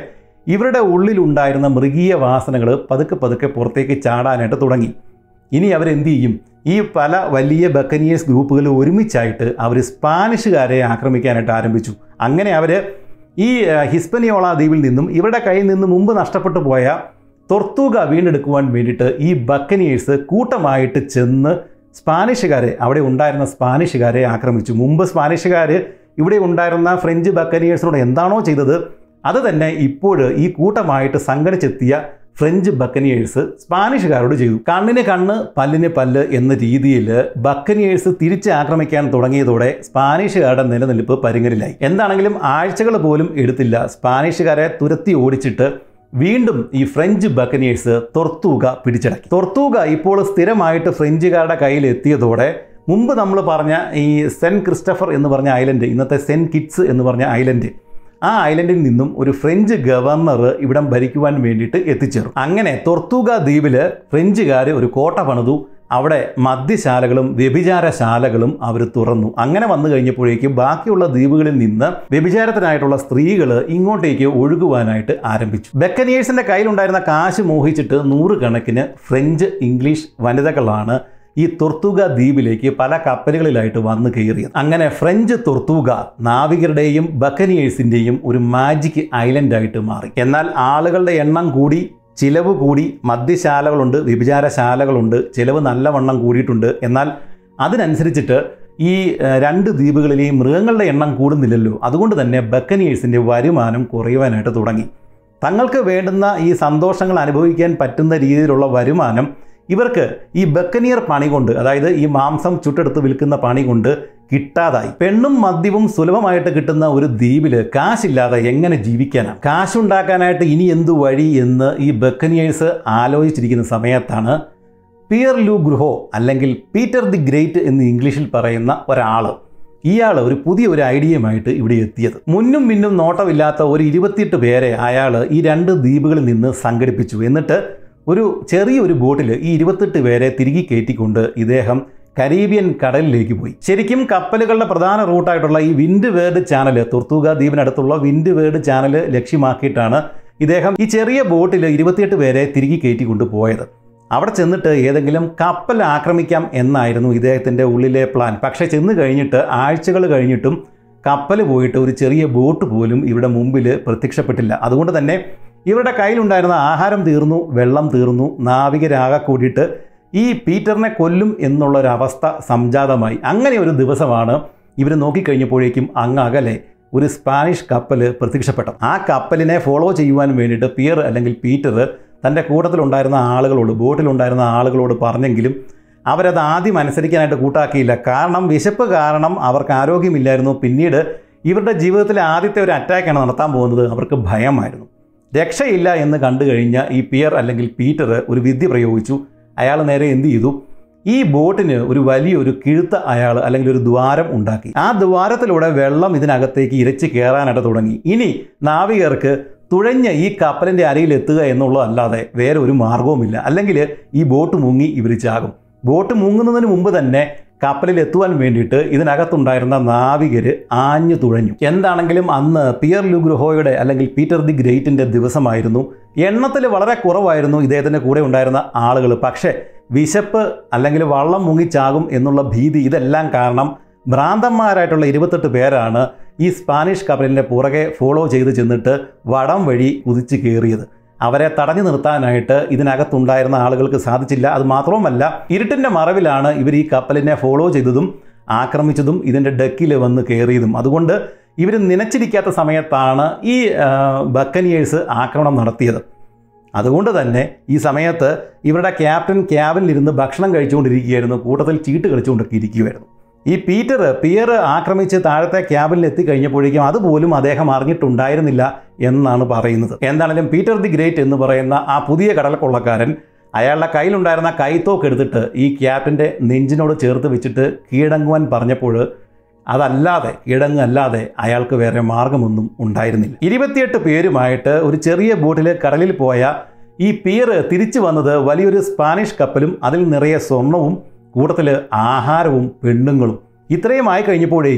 ഇവരുടെ ഉള്ളിലുണ്ടായിരുന്ന മൃഗീയ വാസനകൾ പതുക്കെ പതുക്കെ പുറത്തേക്ക് ചാടാനായിട്ട് തുടങ്ങി ഇനി അവരെന്ത് ചെയ്യും ഈ പല വലിയ ബക്കനിയേഴ്സ് ഗ്രൂപ്പുകൾ ഒരുമിച്ചായിട്ട് അവർ സ്പാനിഷുകാരെ ആക്രമിക്കാനായിട്ട് ആരംഭിച്ചു അങ്ങനെ അവർ ഈ ആ, ഹിസ്പനിയോള ദ്വീപിൽ നിന്നും ഇവരുടെ കയ്യിൽ നിന്ന് മുമ്പ് നഷ്ടപ്പെട്ടു പോയ തൊർത്തൂക വീണ്ടെടുക്കുവാൻ വേണ്ടിയിട്ട് ഈ ബക്കനിയേഴ്സ് കൂട്ടമായിട്ട് ചെന്ന് സ്പാനിഷുകാരെ അവിടെ ഉണ്ടായിരുന്ന സ്പാനിഷുകാരെ ആക്രമിച്ചു മുമ്പ് സ്പാനിഷുകാർ ഇവിടെ ഉണ്ടായിരുന്ന ഫ്രഞ്ച് ബക്കനിയേഴ്സിനോട് എന്താണോ ചെയ്തത് അത് തന്നെ ഇപ്പോൾ ഈ കൂട്ടമായിട്ട് സംഘടിച്ചെത്തിയ ഫ്രഞ്ച് ബക്കനിയേഴ്സ് സ്പാനിഷുകാരോട് ചെയ്തു കണ്ണിന് കണ്ണ് പല്ലിന് പല്ല് എന്ന രീതിയിൽ ബക്കനിയേഴ്സ് തിരിച്ച് ആക്രമിക്കാൻ തുടങ്ങിയതോടെ സ്പാനിഷുകാരുടെ നിലനിൽപ്പ് പരിങ്ങലിലായി എന്താണെങ്കിലും ആഴ്ചകൾ പോലും എടുത്തില്ല സ്പാനിഷുകാരെ തുരത്തി ഓടിച്ചിട്ട് വീണ്ടും ഈ ഫ്രഞ്ച് ബക്കനിയേഴ്സ് തൊർത്തൂക പിടിച്ചടക്കി തൊർത്തൂക ഇപ്പോൾ സ്ഥിരമായിട്ട് ഫ്രഞ്ചുകാരുടെ കയ്യിൽ എത്തിയതോടെ മുമ്പ് നമ്മൾ പറഞ്ഞ ഈ സെൻറ്റ് ക്രിസ്റ്റഫർ എന്ന് പറഞ്ഞ ഐലൻഡ് ഇന്നത്തെ സെൻറ്റ് കിറ്റ്സ് എന്ന് പറഞ്ഞ ഐലൻഡ് ആ ഐലൻഡിൽ നിന്നും ഒരു ഫ്രഞ്ച് ഗവർണർ ഇവിടം ഭരിക്കുവാൻ വേണ്ടിയിട്ട് എത്തിച്ചേർന്നു അങ്ങനെ തൊർത്തൂക ദ്വീപിൽ ഫ്രഞ്ചുകാർ ഒരു കോട്ട പണിതു അവിടെ മദ്യശാലകളും വ്യഭിചാരശാലകളും അവർ തുറന്നു അങ്ങനെ വന്നു കഴിഞ്ഞപ്പോഴേക്കും ബാക്കിയുള്ള ദ്വീപുകളിൽ നിന്ന് വ്യഭിചാരത്തിനായിട്ടുള്ള സ്ത്രീകൾ ഇങ്ങോട്ടേക്ക് ഒഴുകുവാനായിട്ട് ആരംഭിച്ചു ബെക്കനിയേഴ്സിന്റെ കയ്യിലുണ്ടായിരുന്ന കാശ് മോഹിച്ചിട്ട് നൂറുകണക്കിന് ഫ്രഞ്ച് ഇംഗ്ലീഷ് വനിതകളാണ് ഈ തുർത്തുക ദ്വീപിലേക്ക് പല കപ്പലുകളിലായിട്ട് വന്നു കയറിയത് അങ്ങനെ ഫ്രഞ്ച് തുർത്തുക നാവികരുടെയും ബക്കനിയേഴ്സിന്റെയും ഒരു മാജിക് ഐലൻഡായിട്ട് മാറി എന്നാൽ ആളുകളുടെ എണ്ണം കൂടി ചിലവ് കൂടി മദ്യശാലകളുണ്ട് വ്യഭിചാരശാലകളുണ്ട് ചിലവ് നല്ലവണ്ണം കൂടിയിട്ടുണ്ട് എന്നാൽ അതിനനുസരിച്ചിട്ട് ഈ ഏഹ്, രണ്ട് ദ്വീപുകളിലെയും മൃഗങ്ങളുടെ എണ്ണം കൂടുന്നില്ലല്ലോ അതുകൊണ്ട് തന്നെ ബക്കനിയേഴ്സിൻ്റെ വരുമാനം കുറയുവാനായിട്ട് തുടങ്ങി തങ്ങൾക്ക് വേണ്ടുന്ന ഈ സന്തോഷങ്ങൾ അനുഭവിക്കാൻ പറ്റുന്ന രീതിയിലുള്ള വരുമാനം ഇവർക്ക് ഈ ബക്കനിയർ പണി കൊണ്ട് അതായത് ഈ മാംസം ചുട്ടെടുത്ത് വിൽക്കുന്ന പണി കൊണ്ട് കിട്ടാതായി പെണ്ണും മദ്യവും സുലഭമായിട്ട് കിട്ടുന്ന ഒരു ദ്വീപിൽ കാശില്ലാതെ എങ്ങനെ ജീവിക്കാനാണ് കാശുണ്ടാക്കാനായിട്ട് ഇനി എന്തു വഴി എന്ന് ഈ ബക്കനിയേഴ്സ് ആലോചിച്ചിരിക്കുന്ന സമയത്താണ് പിയർ ലൂ ഗ്രൂഹോ അല്ലെങ്കിൽ പീറ്റർ ദി ഗ്രേറ്റ് എന്ന് ഇംഗ്ലീഷിൽ പറയുന്ന ഒരാൾ ഇയാൾ ഒരു പുതിയ ഒരു ഐഡിയയുമായിട്ട് ഇവിടെ എത്തിയത് മുന്നും പിന്നും നോട്ടമില്ലാത്ത ഒരു ഇരുപത്തിയെട്ട് പേരെ അയാൾ ഈ രണ്ട് ദ്വീപുകളിൽ നിന്ന് സംഘടിപ്പിച്ചു എന്നിട്ട് ഒരു ചെറിയൊരു ബോട്ടിൽ ഈ ഇരുപത്തെട്ട് പേരെ തിരികെ കയറ്റിക്കൊണ്ട് ഇദ്ദേഹം കരീബിയൻ കടലിലേക്ക് പോയി ശരിക്കും കപ്പലുകളുടെ പ്രധാന റൂട്ടായിട്ടുള്ള ഈ വിൻഡ് വേർഡ് ചാനൽ തുർത്തുക ദ്വീപിനടുത്തുള്ള വിൻഡ് വേർഡ് ചാനൽ ലക്ഷ്യമാക്കിയിട്ടാണ് ഇദ്ദേഹം ഈ ചെറിയ ബോട്ടിൽ ഇരുപത്തിയെട്ട് പേരെ തിരികെ കയറ്റിക്കൊണ്ട് പോയത് അവിടെ ചെന്നിട്ട് ഏതെങ്കിലും കപ്പൽ ആക്രമിക്കാം എന്നായിരുന്നു ഇദ്ദേഹത്തിൻ്റെ ഉള്ളിലെ പ്ലാൻ പക്ഷേ ചെന്ന് കഴിഞ്ഞിട്ട് ആഴ്ചകൾ കഴിഞ്ഞിട്ടും കപ്പൽ പോയിട്ട് ഒരു ചെറിയ ബോട്ട് പോലും ഇവിടെ മുമ്പിൽ പ്രത്യക്ഷപ്പെട്ടില്ല അതുകൊണ്ട് തന്നെ ഇവരുടെ കയ്യിലുണ്ടായിരുന്ന ആഹാരം തീർന്നു വെള്ളം തീർന്നു നാവികരാകെ കൂടിയിട്ട് ഈ പീറ്ററിനെ കൊല്ലും എന്നുള്ളൊരവസ്ഥ സംജാതമായി അങ്ങനെ ഒരു ദിവസമാണ് ഇവർ നോക്കിക്കഴിഞ്ഞപ്പോഴേക്കും അങ്ങ് അകലെ ഒരു സ്പാനിഷ് കപ്പൽ പ്രത്യക്ഷപ്പെട്ടു ആ കപ്പലിനെ ഫോളോ ചെയ്യുവാൻ വേണ്ടിയിട്ട് പിയർ അല്ലെങ്കിൽ പീറ്റർ തൻ്റെ കൂട്ടത്തിലുണ്ടായിരുന്ന ആളുകളോട് ബോട്ടിലുണ്ടായിരുന്ന ആളുകളോട് പറഞ്ഞെങ്കിലും അവരത് ആദ്യം അനുസരിക്കാനായിട്ട് കൂട്ടാക്കിയില്ല കാരണം വിശപ്പ് കാരണം അവർക്ക് ആരോഗ്യമില്ലായിരുന്നു പിന്നീട് ഇവരുടെ ജീവിതത്തിലെ ആദ്യത്തെ ഒരു അറ്റാക്കാണ് നടത്താൻ പോകുന്നത് അവർക്ക് ഭയമായിരുന്നു രക്ഷയില്ല എന്ന് കണ്ടു കഴിഞ്ഞ ഈ പിയർ അല്ലെങ്കിൽ പീറ്റർ ഒരു വിദ്യ പ്രയോഗിച്ചു അയാൾ നേരെ എന്ത് ചെയ്തു ഈ ബോട്ടിന് ഒരു വലിയൊരു കിഴുത്ത അയാൾ അല്ലെങ്കിൽ ഒരു ദ്വാരം ഉണ്ടാക്കി ആ ദ്വാരത്തിലൂടെ വെള്ളം ഇതിനകത്തേക്ക് ഇരച്ച് കയറാനായിട്ട് തുടങ്ങി ഇനി നാവികർക്ക് തുഴഞ്ഞ ഈ കപ്പലിൻ്റെ അരയിൽ എത്തുക എന്നുള്ളതല്ലാതെ വേറെ ഒരു മാർഗവുമില്ല അല്ലെങ്കിൽ ഈ ബോട്ട് മുങ്ങി ഇവർ ചാകും ബോട്ട് മുങ്ങുന്നതിന് മുമ്പ് തന്നെ കപ്പലിൽ എത്തുവാൻ വേണ്ടിയിട്ട് ഇതിനകത്തുണ്ടായിരുന്ന നാവികര് ആഞ്ഞു തുഴഞ്ഞു എന്താണെങ്കിലും അന്ന് പിയർ ലുഗ്രഹോയുടെ അല്ലെങ്കിൽ പീറ്റർ ദി ഗ്രേറ്റിന്റെ ദിവസമായിരുന്നു എണ്ണത്തിൽ വളരെ കുറവായിരുന്നു ഇദ്ദേഹത്തിൻ്റെ കൂടെ ഉണ്ടായിരുന്ന ആളുകൾ പക്ഷേ വിശപ്പ് അല്ലെങ്കിൽ വള്ളം മുങ്ങിച്ചാകും എന്നുള്ള ഭീതി ഇതെല്ലാം കാരണം ഭ്രാന്തന്മാരായിട്ടുള്ള ഇരുപത്തെട്ട് പേരാണ് ഈ സ്പാനിഷ് കപ്പലിൻ്റെ പുറകെ ഫോളോ ചെയ്ത് ചെന്നിട്ട് വടം വഴി കുതിച്ച് കയറിയത് അവരെ തടഞ്ഞു നിർത്താനായിട്ട് ഇതിനകത്തുണ്ടായിരുന്ന ആളുകൾക്ക് സാധിച്ചില്ല അത് മാത്രവുമല്ല ഇരുട്ടിൻ്റെ മറവിലാണ് ഇവർ ഈ കപ്പലിനെ ഫോളോ ചെയ്തതും ആക്രമിച്ചതും ഇതിൻ്റെ ഡെക്കിൽ വന്ന് കയറിയതും അതുകൊണ്ട് ഇവർ നനച്ചിരിക്കാത്ത സമയത്താണ് ഈ ആ, ബക്കനിയേഴ്സ് ആക്രമണം നടത്തിയത് അതുകൊണ്ട് തന്നെ ഈ സമയത്ത് ഇവരുടെ ക്യാപ്റ്റൻ ക്യാബിനിലിരുന്ന് ഭക്ഷണം കഴിച്ചുകൊണ്ടിരിക്കുകയായിരുന്നു കൂട്ടത്തിൽ ചീട്ട് കളിച്ചുകൊണ്ടൊക്കെ ഇരിക്കുകയായിരുന്നു ഈ പീറ്റർ പിയർ ആക്രമിച്ച് താഴത്തെ ക്യാബിനിൽ എത്തിക്കഴിഞ്ഞപ്പോഴേക്കും അതുപോലും അദ്ദേഹം അറിഞ്ഞിട്ടുണ്ടായിരുന്നില്ല എന്നാണ് പറയുന്നത് എന്താണെങ്കിലും പീറ്റർ ദി ഗ്രേറ്റ് എന്ന് പറയുന്ന ആ പുതിയ കടൽ കൊള്ളക്കാരൻ അയാളുടെ കയ്യിലുണ്ടായിരുന്ന കൈത്തോക്ക് എടുത്തിട്ട് ഈ ക്യാപ്റ്റൻ്റെ നെഞ്ചിനോട് ചേർത്ത് വെച്ചിട്ട് കീഴടങ്ങുവാൻ പറഞ്ഞപ്പോൾ അതല്ലാതെ കീഴടങ്ങല്ലാതെ അയാൾക്ക് വേറെ മാർഗമൊന്നും ഉണ്ടായിരുന്നില്ല ഇരുപത്തിയെട്ട് പേരുമായിട്ട് ഒരു ചെറിയ ബോട്ടിൽ കടലിൽ പോയ ഈ പിയർ തിരിച്ചു വന്നത് വലിയൊരു സ്പാനിഷ് കപ്പലും അതിൽ നിറയെ സ്വർണവും കൂട്ടത്തിൽ ആഹാരവും പെണ്ണുങ്ങളും ഇത്രയും ആയി കഴിഞ്ഞപ്പോഴേക്കും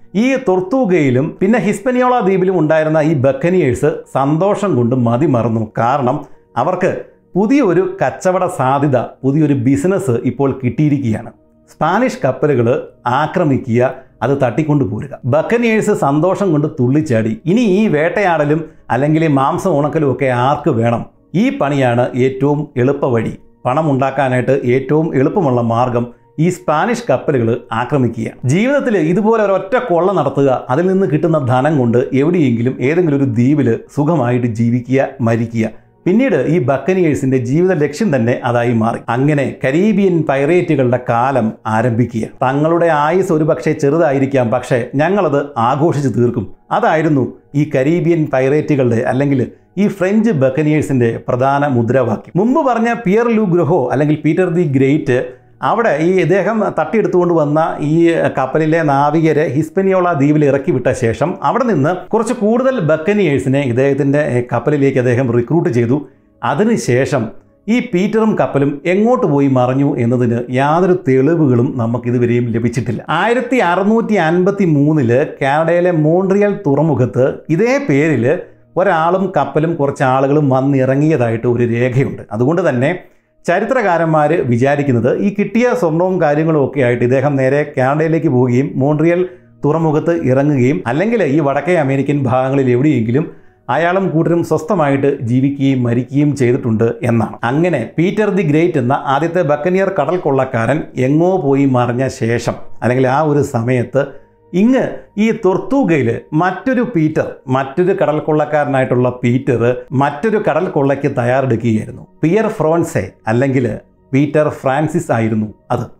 ഈ തുർത്തൂഗയിലും പിന്നെ ഹിസ്പനിയോള ദ്വീപിലും ഉണ്ടായിരുന്ന ഈ ബക്കനിയേഴ്സ് സന്തോഷം കൊണ്ട് മതിമറന്നു കാരണം അവർക്ക് പുതിയൊരു കച്ചവട സാധ്യത പുതിയൊരു ബിസിനസ് ഇപ്പോൾ കിട്ടിയിരിക്കുകയാണ് സ്പാനിഷ് കപ്പലുകൾ ആക്രമിക്കുക അത് തട്ടിക്കൊണ്ടു പോരുക ബക്കനിയേഴ്സ് സന്തോഷം കൊണ്ട് തുള്ളിച്ചാടി ഇനി ഈ വേട്ടയാടലും അല്ലെങ്കിൽ ഈ മാംസം ഉണക്കലും ഒക്കെ ആർക്ക് വേണം ഈ പണിയാണ് ഏറ്റവും എളുപ്പവഴി പണം ഉണ്ടാക്കാനായിട്ട് ഏറ്റവും എളുപ്പമുള്ള മാർഗം ഈ സ്പാനിഷ് കപ്പലുകൾ ആക്രമിക്കുക ജീവിതത്തിൽ ഇതുപോലെ ഒരൊറ്റ കൊള്ള നടത്തുക അതിൽ നിന്ന് കിട്ടുന്ന ധനം കൊണ്ട് എവിടെയെങ്കിലും ഏതെങ്കിലും ഒരു ദ്വീപിൽ സുഖമായിട്ട് ജീവിക്കുക മരിക്കുക പിന്നീട് ഈ ബക്കനിയേഴ്സിന്റെ ജീവിത ലക്ഷ്യം തന്നെ അതായി മാറി അങ്ങനെ കരീബിയൻ പൈറേറ്റുകളുടെ കാലം ആരംഭിക്കുക തങ്ങളുടെ ആയുസ് ഒരുപക്ഷെ ചെറുതായിരിക്കാം പക്ഷേ ഞങ്ങളത് ആഘോഷിച്ച് തീർക്കും അതായിരുന്നു ഈ കരീബിയൻ പൈറേറ്റുകളുടെ അല്ലെങ്കിൽ ഈ ഫ്രഞ്ച് ബക്കനിയേഴ്സിന്റെ പ്രധാന മുദ്രാവാക്യം മുമ്പ് പറഞ്ഞ പിയർ ലു ഗ്രഹോ അല്ലെങ്കിൽ പീറ്റർ ദി ഗ്രേറ്റ് അവിടെ ഈ ഇദ്ദേഹം തട്ടിയെടുത്തുകൊണ്ട് വന്ന ഈ കപ്പലിലെ നാവികരെ ഹിസ്പനിയോള ദ്വീപിൽ ഇറക്കി വിട്ട ശേഷം അവിടെ നിന്ന് കുറച്ച് കൂടുതൽ ബക്കനിയേഴ്സിനെ ഇദ്ദേഹത്തിൻ്റെ കപ്പലിലേക്ക് അദ്ദേഹം റിക്രൂട്ട് ചെയ്തു അതിനുശേഷം ഈ പീറ്ററും കപ്പലും എങ്ങോട്ട് പോയി മറഞ്ഞു എന്നതിന് യാതൊരു തെളിവുകളും നമുക്കിതുവരെയും ലഭിച്ചിട്ടില്ല ആയിരത്തി അറുന്നൂറ്റി അൻപത്തി മൂന്നില് കാനഡയിലെ മോൺട്രിയൽ തുറമുഖത്ത് ഇതേ പേരിൽ ഒരാളും കപ്പലും കുറച്ച് ആളുകളും വന്നിറങ്ങിയതായിട്ട് ഒരു രേഖയുണ്ട് അതുകൊണ്ട് തന്നെ ചരിത്രകാരന്മാർ വിചാരിക്കുന്നത് ഈ കിട്ടിയ സ്വർണവും കാര്യങ്ങളും ഒക്കെ ആയിട്ട് ഇദ്ദേഹം നേരെ കാനഡയിലേക്ക് പോവുകയും മോൺട്രിയൽ തുറമുഖത്ത് ഇറങ്ങുകയും അല്ലെങ്കിൽ ഈ വടക്കേ അമേരിക്കൻ ഭാഗങ്ങളിൽ എവിടെയെങ്കിലും അയാളും കൂട്ടരും സ്വസ്ഥമായിട്ട് ജീവിക്കുകയും മരിക്കുകയും ചെയ്തിട്ടുണ്ട് എന്നാണ് അങ്ങനെ പീറ്റർ ദി ഗ്രേറ്റ് എന്ന ആദ്യത്തെ ബക്കനിയർ കടൽ കൊള്ളക്കാരൻ എങ്ങോ പോയി മറിഞ്ഞ ശേഷം അല്ലെങ്കിൽ ആ ഒരു സമയത്ത് ഇങ്ങ് ഈ തുർത്തൂഗയിൽ മറ്റൊരു പീറ്റർ മറ്റൊരു കടൽ കൊള്ളക്കാരനായിട്ടുള്ള പീറ്റർ മറ്റൊരു കടൽ കൊള്ളയ്ക്ക് തയ്യാറെടുക്കുകയായിരുന്നു പിയർ ഫ്രോൺസെ അല്ലെങ്കിൽ പീറ്റർ ഫ്രാൻസിസ് ആയിരുന്നു അത്